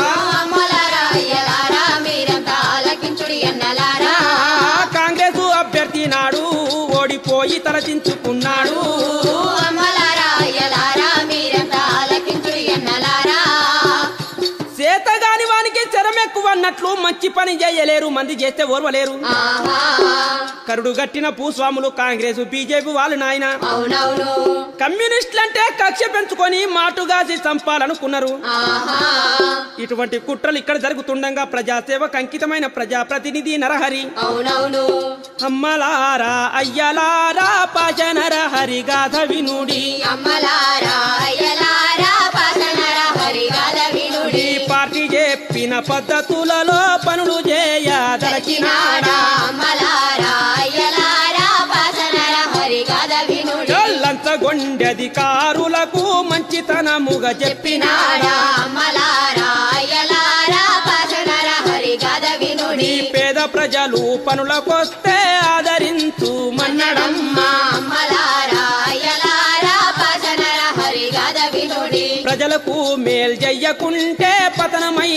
అమ్మలారా అయ్యలారా మీరంతా ఆలకించుడి అన్నలారా ఆ కాంగ్రెస్ అభ్యర్థి నాడు ఓడిపోయి తలచించుకున్నాడు అమ్మలారా అయ్యలారా మీరంతా ఆలకించుడి అన్నలారా చేతగాని వానికి శరం ఎక్కువ అన్నట్లు మంచి పని చేయలేరు మంది చేస్తే ఓర్వలేరు ఆహా కరుడు గట్టిన భూస్వాములు కాంగ్రెస్ బీజేపీ వాళ్ళు నాయన అవునవును కమ్యూనిస్టులంటే కక్ష పెంచుకొని మాటుగాసి చంపాలనుకున్నారు ఆహా ఇటువంటి కుట్రలు ఇక్కడ జరుగుతుండగా ప్రజాసేవకు అంకితమైన ప్రజాప్రతినిధి నరహరి అవునవును అమ్మలారా అయ్యలారా పాశ నరహరి గాథ వినుడి అమ్మలారా అయ్యలారా పాసనర హరిగాల వినుడి ఈ పార్టీ చెప్పిన పద్ధతులలో పనులు చేయదలచినాడా దక్షిణాడా అమ్మలారా అయ్యలారా పాసనర హరిగాల వినుడి చల్లంచగొండె అధికారులకు మంచితనముగా చెప్పినాడా చెప్పినాడా అమ్మలారా అయ్యలారా పాసనర హరిగాల వినుడి ఈ పేద ప్రజలు పనులకొస్తే ఆదరించు మన్నడం అమ్మ అమ్మలారా అయ్యలారా పాసనర హరిగాల వినుడి ప్రజలకు మేల్ చెయ్యకుంటే పతనమై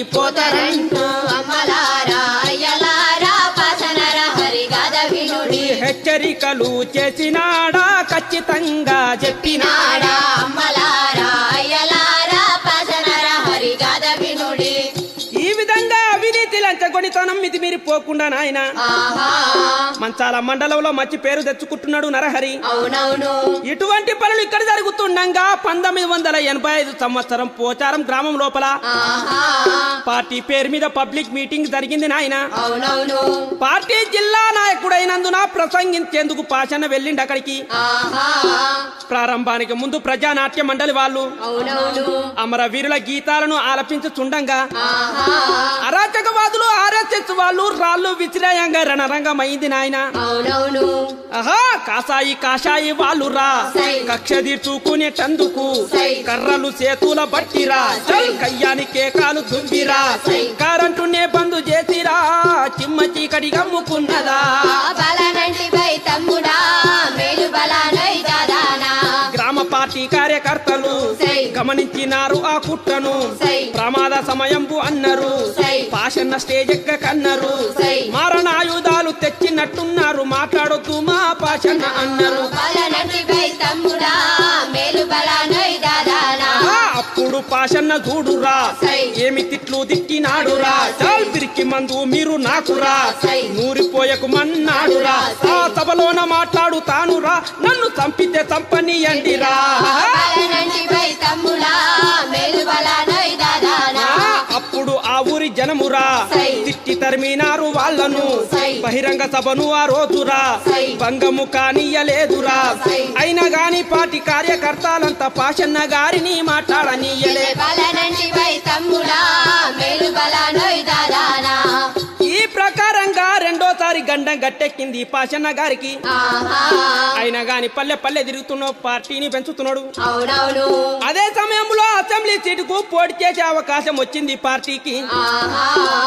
పోతారంటూ పోతరంటూ అమ్మలారా అయ్యలారా పాసనర హరిగాల వినుడి హెచ్చరికలు చేసినాడా ఖచ్చితంగా చెప్పినాడా చెప్పినాడా అమ్మలారా అయ్యలారా పాసనర హరిగాల వినుడి ఈ విధంగా అవినీతి లంచగొనితనం మితి మీరి పోకుండా నాయన ఆహా మంచాల మండలంలో మంచి పేరు తెచ్చుకుంటున్నాడు నరహరి అవునవును ఇటువంటి పనులు ఇక్కడ జరుగుతుండగా పంతొమ్మిది వందల ఎనభై ఐదు సంవత్సరం పోచారం గ్రామం లోపల ఆహా పార్టీ పేరు మీద పబ్లిక్ మీటింగ్ జరిగింది నాయన అవునవును పార్టీ జిల్లా నాయకుడైనందున ప్రసంగించేందుకు పాషన్న వెళ్ళిండి అక్కడికి ఆహా ప్రారంభానికి ముందు ప్రజానాట్య మండలి వాళ్ళు అవునవును అమరవీరుల గీతాలను ఆలపించుచుండగా ఆహా అరాచకవాదులు ఆర్ఎస్ఎస్ వాళ్ళు రాళ్ళు విసిరాయంగా రణరంగమైంది నాయన అవునవును ఆహా కాసాయి కాషాయి వాళ్ళు రా సై. కక్ష తీర్చుకునేటందుకు సై. కర్రలు చేతుల బట్టిరా చల్ కయ్యాని కేకాలు దువ్విరా సై. కారంటునే బంధు చేసిరా చిమ్మ చీకటి గమ్ముకున్నదా బలనంటి బై తమ్ముడా మేలు బలానై దాదానా గ్రామ పార్టీ కార్యకర్తలు సై. గమనించినారు ఆ కుట్రను సై. ప్రమాద సమయంబు అన్నారు సై. పాషన్న స్టేజ్ ఎక్క కన్నారు సై. మారణాయుధాలు తెచ్చినట్టున్నారు మాట్లాడొద్దు మా పాషన్న అన్నారు బలనంటి బై తమ్ముడా మేలు బలానై దాదానా ఆ, అప్పుడు పాషన్న చూడురా సై. ఏమి తిట్లు తిట్టినాడురా చాల్ పిరికి మందు మీరు నాకురా సై. నూరిపోయకు మన్నాడురా సై. ఆ సభలోన మాట్లాడుతానురా నన్ను చంపితే చంపనీయండిరా బలనంటి బై తమ్ముడా మేలు బలానై దాదానా ఆ, అప్పుడు ఆ ఊరి జనమురా సై. తిట్టి తరిమినారు వాళ్ళను సై. బహిరంగ సభను ఆ రోజురా సై. భంగము కానియలేదురా సై. అయినా గాని పార్టీ కార్యకర్తలంతా పాషన్న గారిని మాట్లాడనీయలే బలనంటి బై తమ్ముడా మేలు బలానై దాదానా ఈ ప్రకారంగా రెండోసారి గండం గట్టెక్కింది పాషన్న గారికి ఆహా అయినా గాని పల్లె పల్లె తిరుగుతున్న పార్టీని పెంచుతున్నాడు అవునవును అదే సమయంలో అసెంబ్లీ సీటుకు పోటీ చేసే అవకాశం వచ్చింది పార్టీకి ఆహా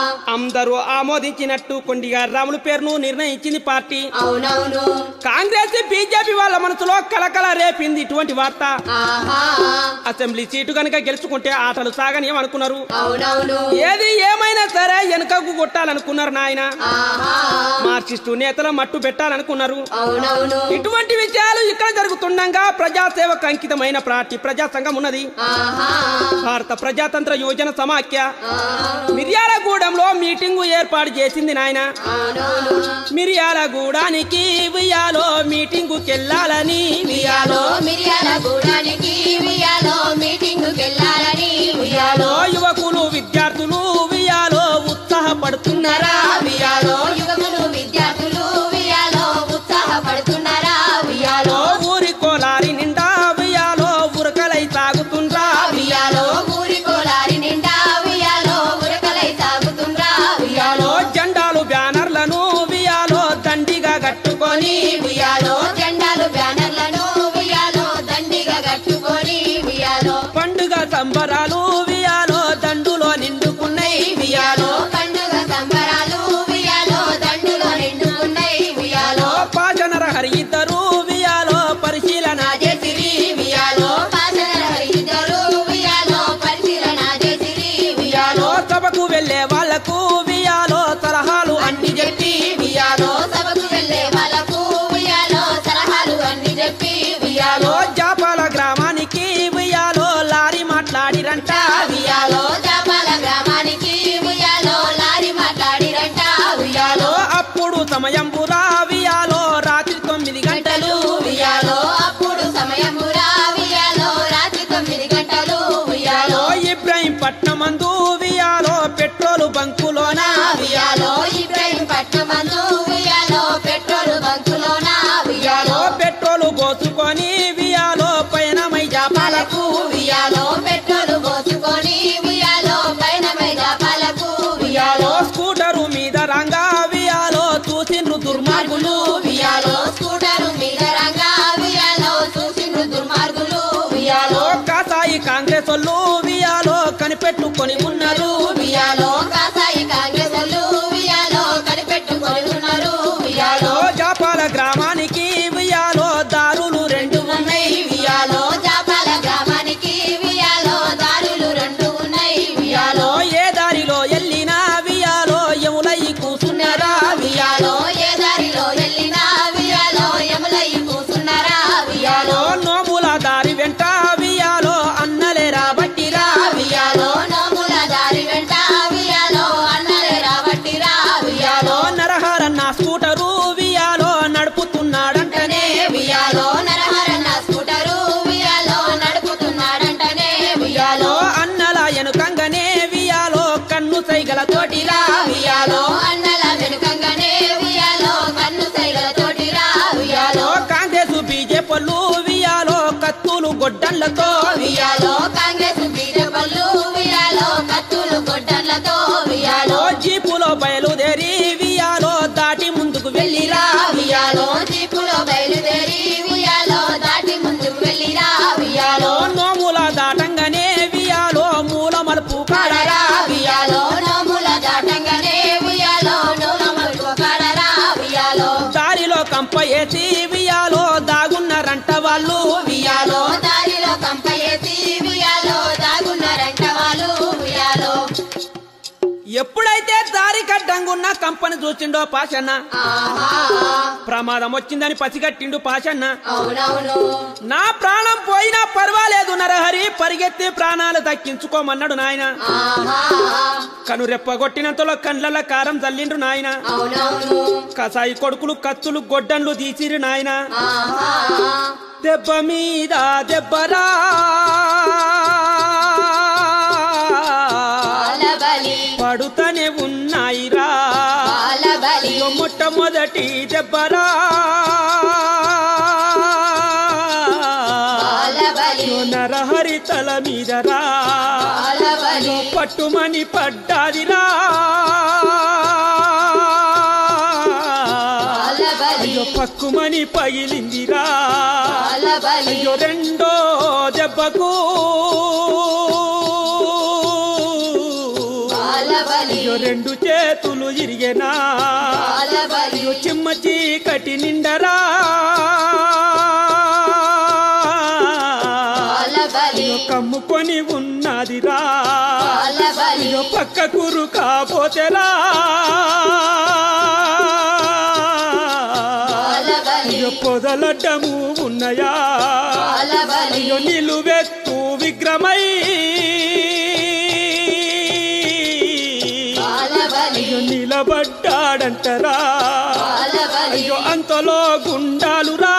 అందరూ ఆమోదించినట్టు కొండిగా రాముల పేరును నిర్ణయించింది పార్టీ అవునవును కాంగ్రెస్ బీజేపీ వాళ్ళ మనసులో కలకల రేపింది ఇటువంటి వార్త ఆహా అసెంబ్లీ సీటు కనుక గెలుచుకుంటే ఆటలు సాగని అనుకున్నారు అవునవును ఏది ఏమైనా సరే వెనుకకు కొట్టాలనుకున్నారు నాయన ఆహా మార్క్సిస్టు నేతల మట్టు పెట్టాలనుకున్నారు అవునవును ఇటువంటి విషయాలు ఇక్కడ జరుగుతుండగా ప్రజాసేవకు అంకితమైన పార్టీ ప్రజా సంఘం ఉన్నది ఆహా భారత ప్రజాతంత్ర యోజన సమాఖ్య అవునవును మిర్యాలగూడెంలో మీటింగు ఏర్పాటు చేసింది నాయన అవునవును మిర్యాలగూడానికి వియాలో మీటింగుకెళ్ళాలని వియాలో ఉయ్యాలో మిరియాల గూడానికి ఉయ్యాలో మీటింగ్ కెళ్ళాలని ఉయ్యాలో యువకులు విద్యార్థులు వియాలో ఉత్సాహపడుతున్నారా ఉయ్యాలో యువకులు విద్యార్థులు ఉయ్యాలో ఉత్సాహపడుతున్నారా ఉయ్యాలో ఊరి కోలారి నిండా వియాలో ఉరకలై సాగుతుండ్రా ఉయ్యాలో ఊరి కోలారి నిండా ఉయ్యాలో ఉరకలై సాగుతుండ్రా ఉయ్యాలో జెండాలు బ్యానర్లను వియాలో దండిగా కట్టుకొని ఉయ్యాలో జెండాలు బ్యానర్లను ఉయ్యాలో దండిగా కట్టుకొని సమయం వియాలో రాత్రి తొమ్మిది గంటలు ఉయ్యాలో అప్పుడు సమయం ఉయ్యాలో రాత్రి తొమ్మిది గంటలు ఉయ్యాలో ఇబ్రాహీం పట్నమందు వియాలో పెట్రోలు బంకులోన ఉయ్యాలో ఇబ్రాహీం పట్నమందు ఉయ్యాలో పెట్రోల్ బంకులోన ఉయ్యాలో పెట్రోలు పోసుకొని వియాలో పయనమై జాపాలకు ఉయ్యాలో పెట్రోల్ పోసుకొని ఉయ్యాలో పైన మైదాపాలకు వియాలో ఉయ్యాలో స్కూటరు మీద రంగా వియాలో చూసిండ్రు దుర్మార్గులు ఉయ్యాలో స్కూటరు మీద రంగా ఉయ్యాలో చూసిండ్రు దుర్మార్గులు ఉయ్యాలో కాసాయి కాంగ్రెస్ వాళ్ళు వియాలో కనిపెట్టుకొని ఉన్నారు ఉయ్యాలో కాసాయి కాంగ్రెస్ వాళ్ళు ఉయ్యాలో కనిపెట్టుకొని ఉన్నారు ఉయ్యాలో జాపాల గ్రామానికి వియాలో దారులు రెండు ఉన్నాయి ఉయ్యాలో జాపాల గ్రామానికి ఉయ్యాలో దారులు రెండు ఉన్నాయి ఉయ్యాలో ఏ దారిలో ఎల్లినా వియాలో ఎములై కూసున్నారా ఉయ్యాలో ఏ దారిలో వెళ్ళినా ఉయ్యాలో యములయ్య కూసున్నారా ఉయ్యాలో నోముల దారి వెంట వియాలో అన్నలే రాబట్టిరా ఉయ్యాలో నోముల దారి వెంట ఉయ్యాలో అన్నలే రాబట్టిరా ఉయ్యాలో నరహరన్న స్కూటరు వియాలో నడుపుతున్నాడంటనే ఉయ్యాలో నరహరన్న స్కూటరు ఉయ్యాలో నడుపుతున్నాడంటనే ఉయ్యాలో అన్నల ఎనుకంగనే వియాలో కన్ను సైగల తోటిరా ఉయ్యాలో అన్నల వెనుకంగానే ఉయ్యాలో కన్ను సైగల తోటిరా ఉయ్యాలో కాంగ్రెస్ బీజేపీలు వియాలో కత్తులు గొడ్డళ్లతో ఉయ్యాలో కాంగ్రెస్ బీజేపీలు ఉయ్యాలో కత్తులు గొడ్డలతో ఉయ్యాలో జీపులో బయలుదేరి వియాలో దాటి ముందుకు వెళ్ళిరా ఉయ్యాలో జీపులో బయలుదేరి ఉయ్యాలో దాటి ముందుకు వెళ్ళిరా ఉయ్యాలో నోముల దాటంగానే వియాలో మూల మలుపు కాడరా ఉయ్యాలో నోముల దాటంగానే ఉయ్యాలో నోల మలుపు కాడరా ఉయ్యాలో దారిలో కంప వేసి వియాలో దాగున్నారంట వాళ్ళు ఉయ్యాలో దారిలో కంపయేసి ఉయ్యాలో దాగున్నారంట వాళ్ళు ఉయ్యాలో ఎప్పుడైతే దారి కడ్డంగున్న కంపని చూసిండో పాషన్న ఆహా ప్రమాదం వచ్చిందని పసిగట్టిండు పాషన్న అవునవును నా ప్రాణం పోయినా పర్వాలేదు నరహరి పరిగెత్తి ప్రాణాలు దక్కించుకోమన్నాడు నాయన ఆహా కను రెప్పగొట్టినంతలో కండ్ల కారం చల్లిండ్రు నాయన అవునవును కసాయి కొడుకులు కత్తులు గొడ్డన్లు తీసిరు నాయన ఆహా దెబ్బ మీద దెబ్బరా బాలబలి పడుతనే ఉన్నాయిరా బాలబలి ఇగో మొట్టమొదటి దెబ్బరా బాలబలి ఇగో నరహరి తల మీదరా బాలబలి పట్టుమని పడ్డాదిరా బాలబలి అయ్యో పక్కుమని పగిలిందిరా బాలబలి అయ్యో రెండో దెబ్బకు బాలబలి అయ్యో రెండు చేతులు ఇరిగెనా బాలబలి అయ్యో చిమ్మ చీకటి నిండరా బాలబలి అయ్యో కమ్ముకొని ఉన్నదిరా బాలబలి అయ్యో పక్క కురు కాపోతేరా బాలబలి అయ్యో పొదలడ్డము ఉన్నయా బాలబలి అయ్యో నిలువెత్తు విగ్రమై బాలబలి అయ్యో నిలబడ్డాడంటరా బాలబలి అయ్యో అంతలో గుండాలురా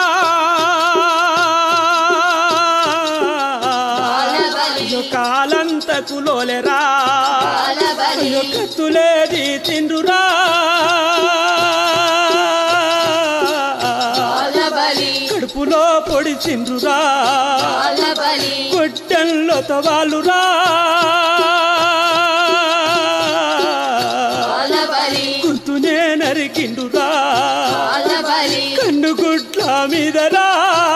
బాలబలి అయ్యో కాలంతకు లోలెరా బాలబలి అయ్యో కత్తులేది తిండురా బాలబలి కడుపులో పొడిచిండ్రురా బాలబలి కొట్టంలో తవాలురా బాలబలి గుర్తునే నరికిండురా బాలబలి కన్ను గుట్ల మీదరా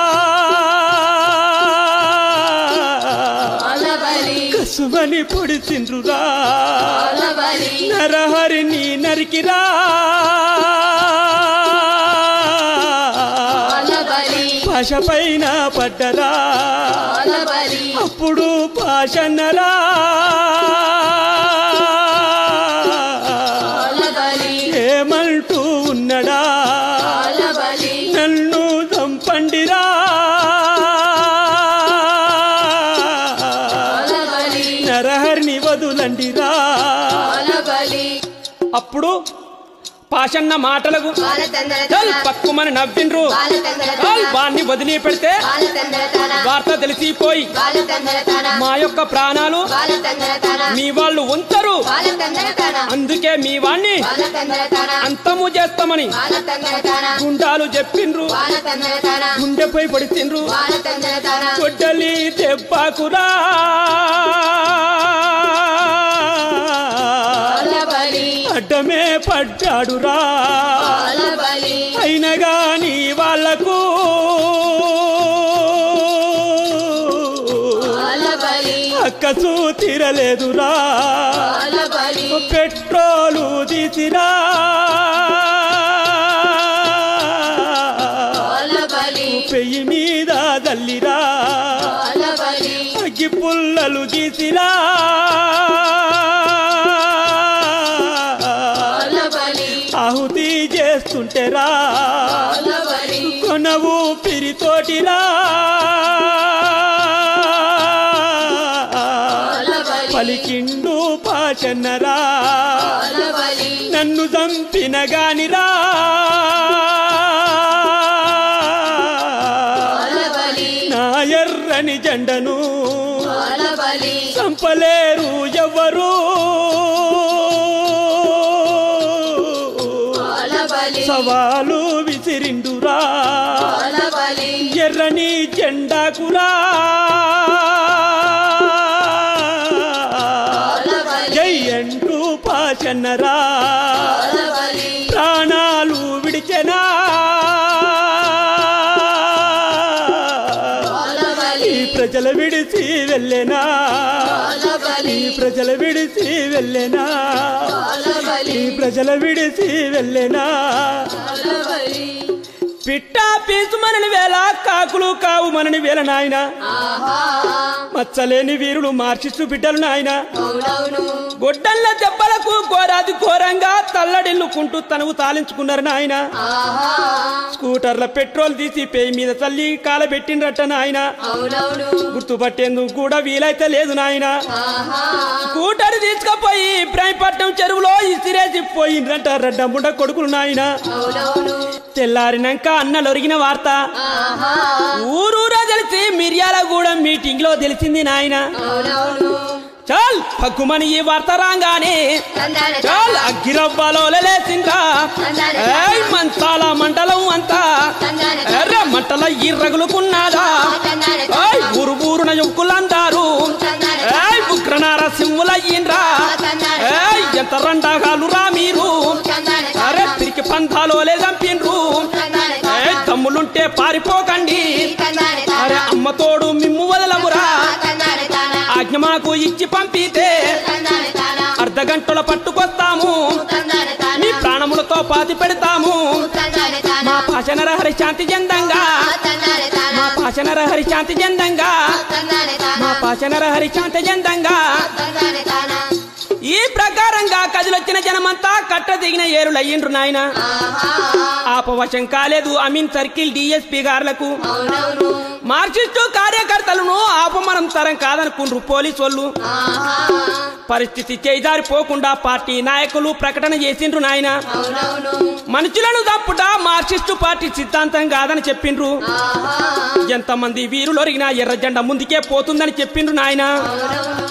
బాలబలి కసుమని పొడిచిండ్రురా బాలబలి నరహరిని నరికిరా బాలబలి భాష పైన పడ్డరా బాలబలి అప్పుడు భాషన్నరా బాలబలి ఏమంటూ ఉన్నడా బాలబలి నన్ను చంపండిరా బాలబలి నరహరిని వదులండిరా బాలబలి అప్పుడు పాషన్న మాటలకు బాలచంద్ర చల్ పక్కుమని నవ్విండ్రు బాలచంద్ర చల్ వాణ్ణి వదిలి పెడితే బాలచంద్ర తన వార్త తెలిసిపోయి బాలచంద్ర తన మా యొక్క ప్రాణాలు బాలచంద్ర తన మీ వాళ్ళు ఉంచరు బాలచంద్ర తన అందుకే మీ వాణ్ణి బాలచంద్ర తన అంతము చేస్తామని బాలచంద్ర తన గుండాలు చెప్పిండ్రు బాలచంద్ర తన గుండెపై పడిచిండ్రు బాలచంద్ర తన కొడ్డలి దెబ్బకురా బాలబలి అడ్డమే పడ్డాడురా బాలబలి అయినా గాని వాళ్లకు బాలబలి అక్కసు తీరలేదురా బాలబలి పెట్రోలు తీసిరా బాలబలి పెయ్యి మీద దల్లిరా బాలబలి అగ్గి పుల్లలు తీసిరా బాలబలి ఆహుతి చేస్తుంటేరా బాలబలి కొనవు పిరితోటిరా బాలబలి పలికిండు పాచన్నరా బాలబలి నన్ను చంపిన గానిరా బాలబలి నా ఎర్రని జెండను బాలబలి చంపలేరు ఎవ్వరు బాలబలి సవాలు విసిరిండురా బాలబలి ఎర్రని జెండాకురా బాలబలి జై అంటూ పాచన్నరా బాలబలి ప్రాణాలు విడిచెనా బాలబలి ఈ ప్రజల విడిచి వెళ్ళేనా బాలబలి ఈ ప్రజల విడిచి వెళ్ళేనా బాలబలి ఈ ప్రజల విడిచి వెళ్ళేనా బాలబలి పిట్ట పీసు మనని వేళ కాకులు కావు మనని వేల నాయన ఆహా మచ్చలేని వీరులు మార్చిస్తూ బిడ్డలు నాయన అవునవును గొడ్డల్ల దెబ్బలకు ఘోరాది ఘోరంగా తల్లడిల్లుకుంటూ తనువు తాలించుకున్నారు నాయన ఆహా స్కూటర్ల పెట్రోల్ తీసి పేయి మీద తల్లి కాలబెట్టిండ్రట నాయన అవునవును గుర్తుపట్టేందుకు కూడా వీలైతే లేదు నాయన ఆహా స్కూటర్ తీసుకుపోయి ఇబ్రాహీంపట్నం చెరువులో ఇసిరేసి పోయిండ్రంట రెడ్డమ్ముండ కొడుకులు నాయన అవునవును తెల్లారినాక అన్నలొరిగిన వార్త ఆహా ఊరూరా తెలిసి మిర్యాలగూడెం మీటింగ్ లో తెలిసింది నాయన అవునవును చాల్ పక్కుమని ఈ వార్త రాగానే తందాన చాల్ అగ్గిరవ్వలో లేసిండ్రా ఏయ్ మంచాల మండలం అంతా తందాన ఎర్ర మంటల ఈ రగులుకున్నాదా తందాన ఏయ్ ఊరు ఊరున యువకులందారు తందాన ఏయ్ ఉగ్రనార సింహులయ్యిండ్రా తందాన ఏయ్ ఎంత రండాగాలురా మీరు తందాన అరే పిరికి పంథాలోలే చంపిండ్రు తందాన ఏయ్ తమ్ములుంటే పారిపోకండి తందాన అరే అమ్మ తోడు మిమ్ము వదలమురా తందాన తాన ఆజ్ఞ మాకు ఇచ్చి పంపితే తందాన తాన అర్ధ గంటల పట్టుకొస్తాము తందాన తాన మీ ప్రాణములతో పాతి పెడతాము తందాన తాన మా పాశనర హరి శాంతి చెందంగా తందాన తాన మా పాశనర హరి శాంతి చెందంగా తందాన తాన మా పాశనర హరి శాంతి చెందంగా తందాన తాన ఈ ప్రకారంగా కదిలొచ్చిన జనమంతా కట్ట దిగిన ఏరులయ్యిండ్రు నాయన ఆహా ఆపవశం కాలేదు అమీన్ సర్కిల్ డిఎస్పీ గారులకు అవునవును మార్క్సిస్టు కార్యకర్తలను ఆపమనం తరం కాదనుకుండ్రు పోలీసు వాళ్ళు ఆహా పరిస్థితి చేజారిపోకుండా పార్టీ నాయకులు ప్రకటన చేసిండ్రు నాయన అవునవును మనుషులను తప్పుట మార్క్సిస్టు పార్టీ సిద్ధాంతం కాదని చెప్పిండ్రు ఆహా ఎంతమంది వీరులు ఒరిగినా ఎర్ర జెండా ముందుకే పోతుందని చెప్పిండ్రు నాయన అవునవును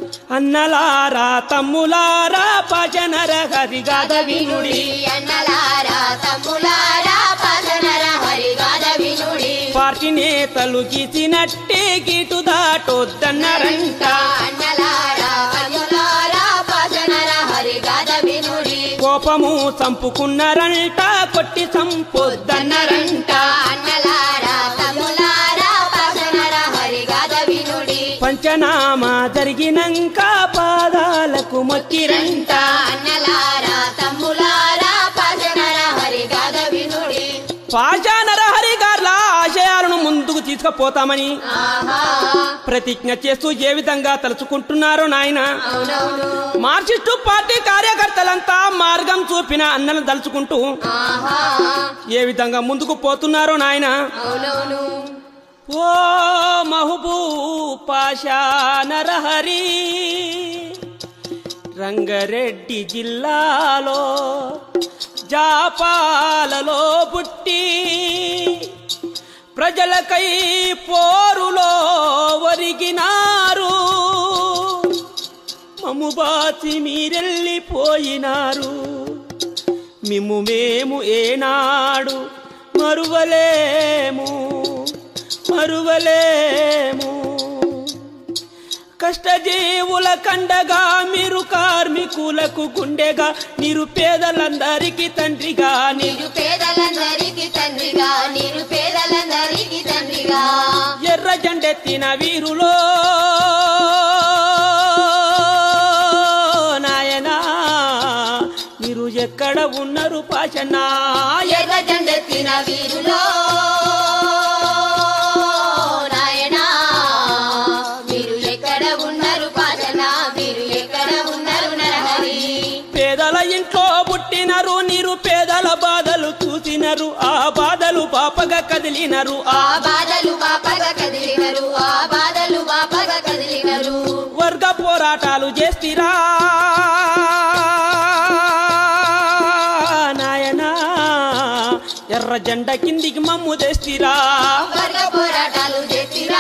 అన్నలారా తమ్ములారా భజనర హరిగాద వినుడి వినుడి అన్నలారా తమ్ములారా పదనర హరిగాద వినుడి పార్టీ నేతలు గీసినట్టే గీటు దాటొద్దన్నారంట అన్నలారా తమ్ములారా పదనర హరిగాద వినుడి కోపము చంపుకున్నారంట కొట్టి చంపొద్దన్నారంట అన్నలారా తమ్ములారా పదనర హరిగాద వినుడి పంచనామా జరిగినంక పాదాలకు మొక్కిరంట అన్నలారా తమ్ములారా పదనర హరిగాద వినుడి పాషా నరహరి గార్ల ఆశయాలను ముందుకు తీసుకుపోతామని ఆహా ప్రతిజ్ఞ చేస్తూ ఏ విధంగా తలుచుకుంటున్నారో నాయన అవునవును మార్క్సిస్టు పార్టీ కార్యకర్తలంతా మార్గం చూపిన అన్నను తలుచుకుంటూ ఆహా ఏ విధంగా ముందుకు పోతున్నారో నాయన అవునవును ఓ మహబూ పాషా నరహరి రంగారెడ్డి జిల్లాలో జాపాలలో పుట్టి ప్రజలకై పోరులో ఒరిగినారు మమ్ము బాచి మీరెళ్ళిపోయినారు మిమ్ము మేము ఏనాడు మరువలేము మరువలేము కష్టజీవుల కండగా మీరు కార్మికులకు గుండెగా నిరుపేదలందరికీ తండ్రిగా ని- నిరుపేదలందరికీ తండ్రిగా నిరుపేదలందరికీ తండ్రిగా ఎర్ర జెండెత్తిన వీరులో నాయనా మీరు ఎక్కడ ఉన్నారు పాషనా ఎర్ర జెండెత్తిన వీరులో నాయనా మీరు ఎక్కడ ఉన్నారు పాటన మీరు ఎక్కడ ఉన్నారు నరహరి పేదల ఇంట్లో పుట్టినరు నిరుపేదల బాధలు చూసినరు ఆ బాధలు పాపగా కదిలినరు ఆ ఆ బాధలు బాపగా కదిలినరు ఆ బాధలు బాపగా కదిలినరు వర్గ పోరాటాలు చేstiరా నాయనా ఎర్ర జెండ కిందికి మమ్ము తెస్తిరా వర్గ పోరాటాలు చేసిరా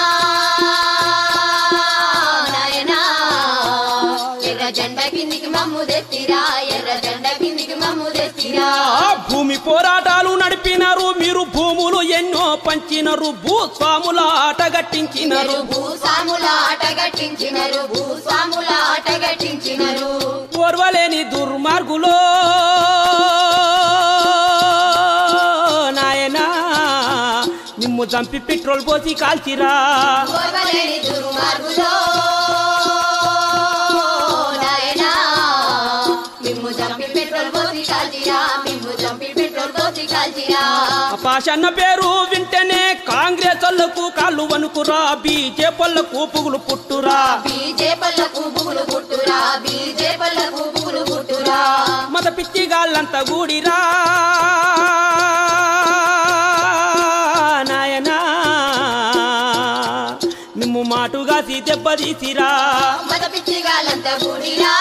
నాయనా ఎర్ర జెండ కిందికి మమ్ము తెచ్చిరా ఎర్ర జెండ కిందికి మమ్ము తెచ్చిరా ఆ భూమి పోరాటాలు నడిపినారు మీరు భూములు ఎన్నో పంచినరు భూస్వాముల ఆటగట్టించినరు మీరు భూస్వాముల ఆటగట్టించినరు భూస్వాముల ఆటగట్టించినరు ఓర్వలేని దుర్మార్గులో నాయనా నిమ్ము చంపి పెట్రోల్ పోసి కాల్చిరా ఓర్వలేని దుర్మార్గులో నాయనా మిమ్ము చంపి పెట్రోల్ పోసి కాల్చిరా మిమ్ము చంపి పెట్రోల్ పోసి కాల్చిరా పాషన్న పేరు వింటేనే కాంగ్రెస్ వాళ్ళకు కాళ్ళు వణుకురా బీజేపీలకు పుగులు పుట్టురా బీజేపల్లకు పువ్వులు పుట్టురా బీజేపల్లకు పువ్వులు పుట్టురా మత పిచ్చిగాళ్ళంతా గూడిరా నాయనా మిమ్ము మాటుగా దెబ్బతీసిరా మత పిచ్చిగాలంతా కూడిరా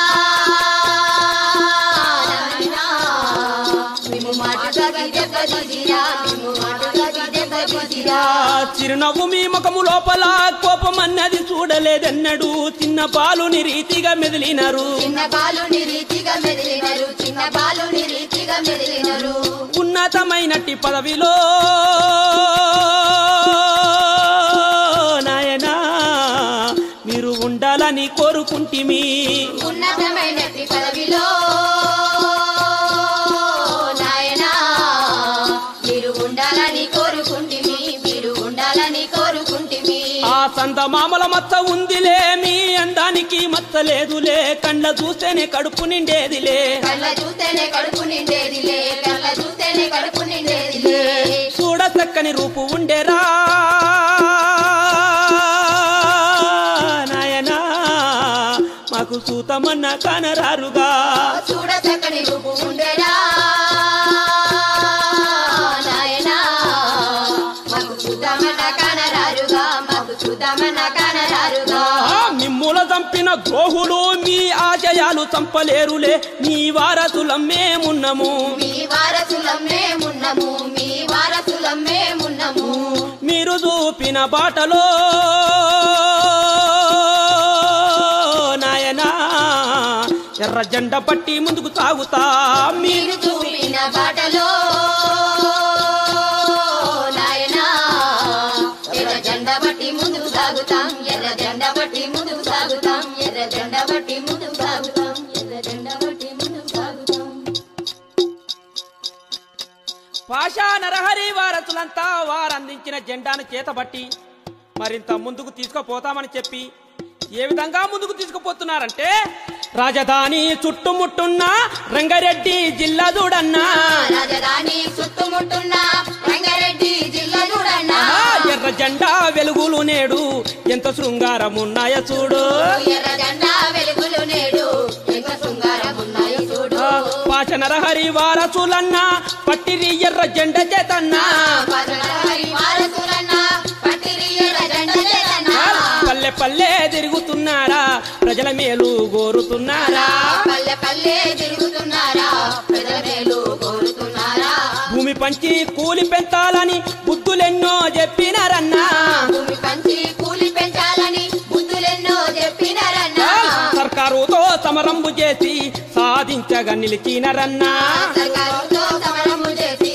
నాయనా, మేము మాటగా దెబ్బతీసిరా మేము మాటగా దెబ్బతీసిరా చిరునవ్వు మీ ముఖము లోపల కోపం అన్నది చూడలేదన్నడు చిన్న బాలుని రీతిగా మెదిలినారు చిన్న బాలుని రీతిగా మెదిలినరు చిన్న బాలుని రీతిగా మెదిలినరు ఉన్నతమైనట్టి పదవిలో నాయనా మీరు ఉండాలని కోరుకుంటిమి ఉన్నతమైనటి పదవిలో నాయనా మీరు ఉండాలని కోరుకుంటిమి మీరు ఉండాలని కోరుకుంటిమి ఆ సంత మామల మచ్చ ఉందిలే మీ అందానికి మచ్చ లేదులే కండ్ల చూస్తేనే కడుపు నిండేదిలే కళ్ళ చూస్తేనే కడుపు నిండేదిలే కళ్ళ చూస్తేనే కడుపు నిండేదిలే చూడ చక్కని రూపు ఉండేరా నాయనా మాకు సూతమన్న కానరారుగా చూడ చక్కని రూపు ఉండేరా నాయనా మాకు చూద్దామన్న కానరారుగా మాకు చూద్దామన్న కానరారుగా ఆ మిమ్ముల చంపిన ద్రోహులు మీ ఆశయాలు చంపలేరులే మీ వారసులం మేమున్నము మీ వారసులం మేమున్నము మీ వారసులం మేమున్నము మీరు చూపిన బాటలో నాయనా ఎర్ర జెండ పట్టి ముందుకు సాగుతా మీరు మీరు చూపిన బాటలో నాయనా ఎర్ర జెండ బట్టి ముందుకు సాగుతాం ఎర్ర జెండ బట్టి ముందుకు సాగుతాం ఎర్ర జెండ బట్టి ముందుకు సాగుతాం ఎర్ర జెండ బట్టి ముందుకు సాగుతాం పాషా నరహరి వారసులంతా వారందించిన జెండాను చేతబట్టి మరింత ముందుకు తీసుకుపోతామని చెప్పి ఏ విధంగా ముందుకు తీసుకుపోతున్నారంటే రాజధాని చుట్టుముట్టున్న రంగారెడ్డి జిల్లా చూడన్నా రాజధాని చుట్టుముట్టున్న రంగారెడ్డి జిల్లా చూడన్నా ఆ ఎర్ర జెండా వెలుగులు నేడు ఎంత శృంగారమున్నాయ చూడు ఎర్ర జెండా వెలుగులు నేడు ఎంత శృంగారం ఉన్నాయో చూడు ఆ, పాష నరహరి వారసులన్నా పట్టిరి ఎర్ర జెండ చేతన్నా పదహారి వారసులన్నా పట్టిరి ఎర్ర జెండ చేతన్నా పల్లె పల్లె తిరుగుతున్నారా ప్రజల మేలు కోరుతున్నారా పల్లె పల్లె తిరుగుతున్నారా ప్రజల మేలు కోరుతున్నారా భూమి పంచి కూలి పెంచాలని బుద్ధులెన్నో చెప్పినారన్నా భూమి పంచి కూలి పెంచాలని బుద్ధులెన్నో చెప్పినారన్నా సర్కారుతో సమరంబు చేసి సాధించగా నిలిచినరన్నా సర్కారుతో సమరము చేసి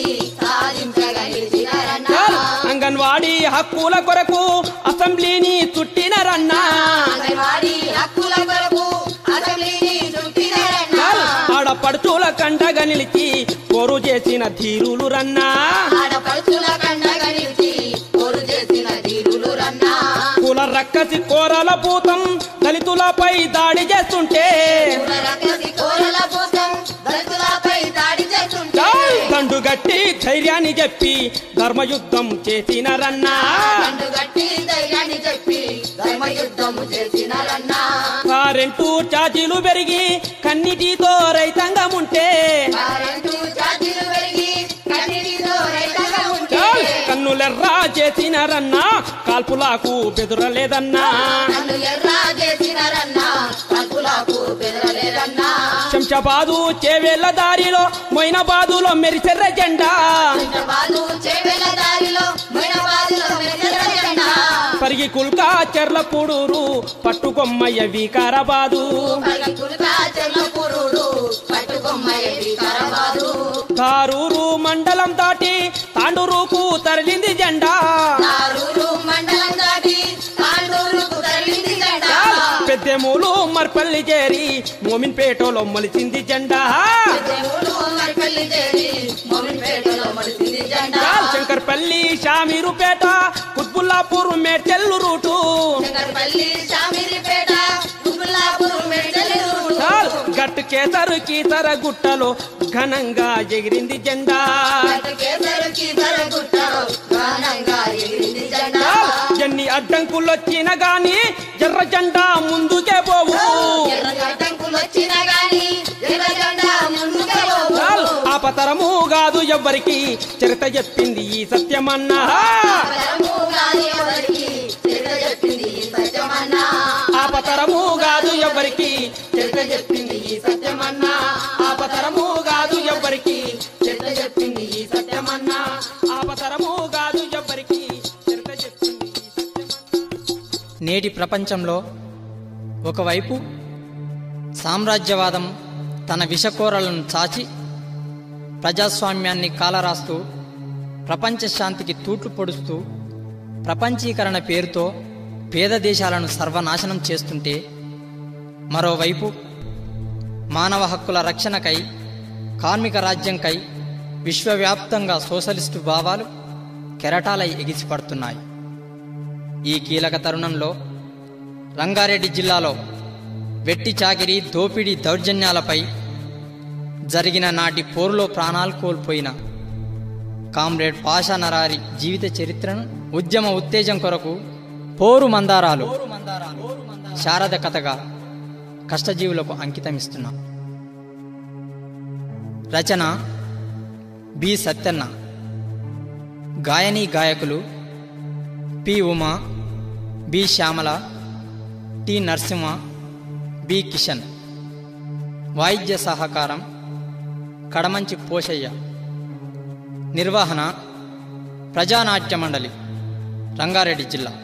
సాధించగలిగినారన్నా అంగన్వాడీ హక్కుల కొరకు అసెంబ్లీని చుట్టినరన్నా అంగన్వాడీ హక్కుల కొరకు అసెంబ్లీని చుట్టినారన్నా ఆడపడుచుల కండగా నిలిచి పోరు చేసిన ధీరులు రన్నా ఆడపడుచుల కండగా నిలిచి పోరు చేసిన తీరులు రన్నా కుల రక్కసి కోరల పూతం దళితులపై దాడి చేస్తుంటే కుల రక్కసి కోరల కోసం దళితులపై దాడి చేస్తుంటే దండుగట్టి ధైర్యాన్ని చెప్పి ధర్మయుద్ధం చేసినరన్నా గట్టి ధైర్యాన్ని చెప్పి ధర్మయుద్ధము చేసినారన్నా కరెంటు ఛార్జీలు పెరిగి కన్నిటితో రైతాంగం ఉంటే కరెంటు ఛార్జీలు పెరిగి కన్నీటితో రైతాంగం ఉంటే కన్నులెర్రా చేసినారన్నా కాల్పులకు బెదురలేదన్నా నన్ను ఎర్రా చేసినారన్నా కల్పులకు బెదరలేదన్నా శంషాబాదు చేవేళ్ల దారిలో మొయినాబాదులో మెరిసెర్ర జెండా బాలు చేవెల దారిలో మైనబాదులో మెరిసెల జెండా పరిగి కుల్కా చెర్ల పూడూరు పట్టుకొమ్మయ్య వికారాబాదు పలికి కులుకా చెల్లపురుడు పట్టుకొమ్మయ్య వికారబాదు తారూరు మండలం దాటి తాండూరుకు తరలింది జెండా నారూరు మండలం దాటి తాండూరుకు తరలింది జెండా పెద్దెమూలు మర్పల్లి చేరి మోమిన్పేటలో మొలిచింది జెండా దేవుడు మరిపల్లి చేరి మొమిన్పేటలో మడిసింది జెండా శంకర్పల్లి షామీరుపేట కుత్బుల్లాపూర్ మేడ్చెల్లు రూటు శంకర్పల్లి శామిరిపేట కుబుల్లాపూర్ మెడ్చలి రూటు చాల్ గట్టు కేసరు కీసర గుట్టలో ఘనంగా ఎగిరింది జెండా కేసరికి గుట్టలో ఘనంగా ఎగిరింది జెండా చాల్ ఎన్ని అడ్డంకులొచ్చినా గాని ఎర్ర జెండా ముందుకే పోవు ఎర్ర గడ్డంకులు వచ్చినా గాని ఎర్ర జెండా ముందుకే పోవు. చాల్ ఆపతరము కాదు ఎవ్వరికి చరిత చెప్పింది ఈ సత్యమన్నా పరము గాని ఎవరికి చరిత చెప్పింది ఈ సత్యమన్నా ఆపతరము కాదు ఎవ్వరికి చరిత చెప్పింది ఈ సత్యమన్నా ఆపతరము కాదు ఎవ్వరికి చరిత చెప్పింది ఈ సత్యమన్నా ఆపతరము కాదు ఎవ్వరికి చరిత చెప్పింది ఈ సత్యమన్నా నేటి ప్రపంచంలో ఒకవైపు సామ్రాజ్యవాదం తన విషకోరలను చాచి ప్రజాస్వామ్యాన్ని కాలరాస్తూ ప్రపంచ శాంతికి తూట్లు పొడుస్తూ ప్రపంచీకరణ పేరుతో పేద దేశాలను సర్వనాశనం చేస్తుంటే మరోవైపు మానవ హక్కుల రక్షణకై కార్మిక రాజ్యంకై విశ్వవ్యాప్తంగా సోషలిస్టు భావాలు కెరటాలై ఎగిసిపడుతున్నాయి ఈ కీలక తరుణంలో రంగారెడ్డి జిల్లాలో వెట్టి చాకిరి దోపిడీ దౌర్జన్యాలపై జరిగిన నాటి పోరులో ప్రాణాలు కోల్పోయిన కామ్రేడ్ పాషా నరారి జీవిత చరిత్రను ఉద్యమ ఉత్తేజం కొరకు పోరు మందారాలు శారద కథగా కష్టజీవులకు అంకితమిస్తున్నాం రచన బి సత్యన్న గాయని గాయకులు P Uma B Shyamala T Narasimha B Kishan వాయిద్య సహకారం కడమంచి పోషయ్య నిర్వహణ ప్రజానాట్య మండలి రంగారెడ్డి జిల్లా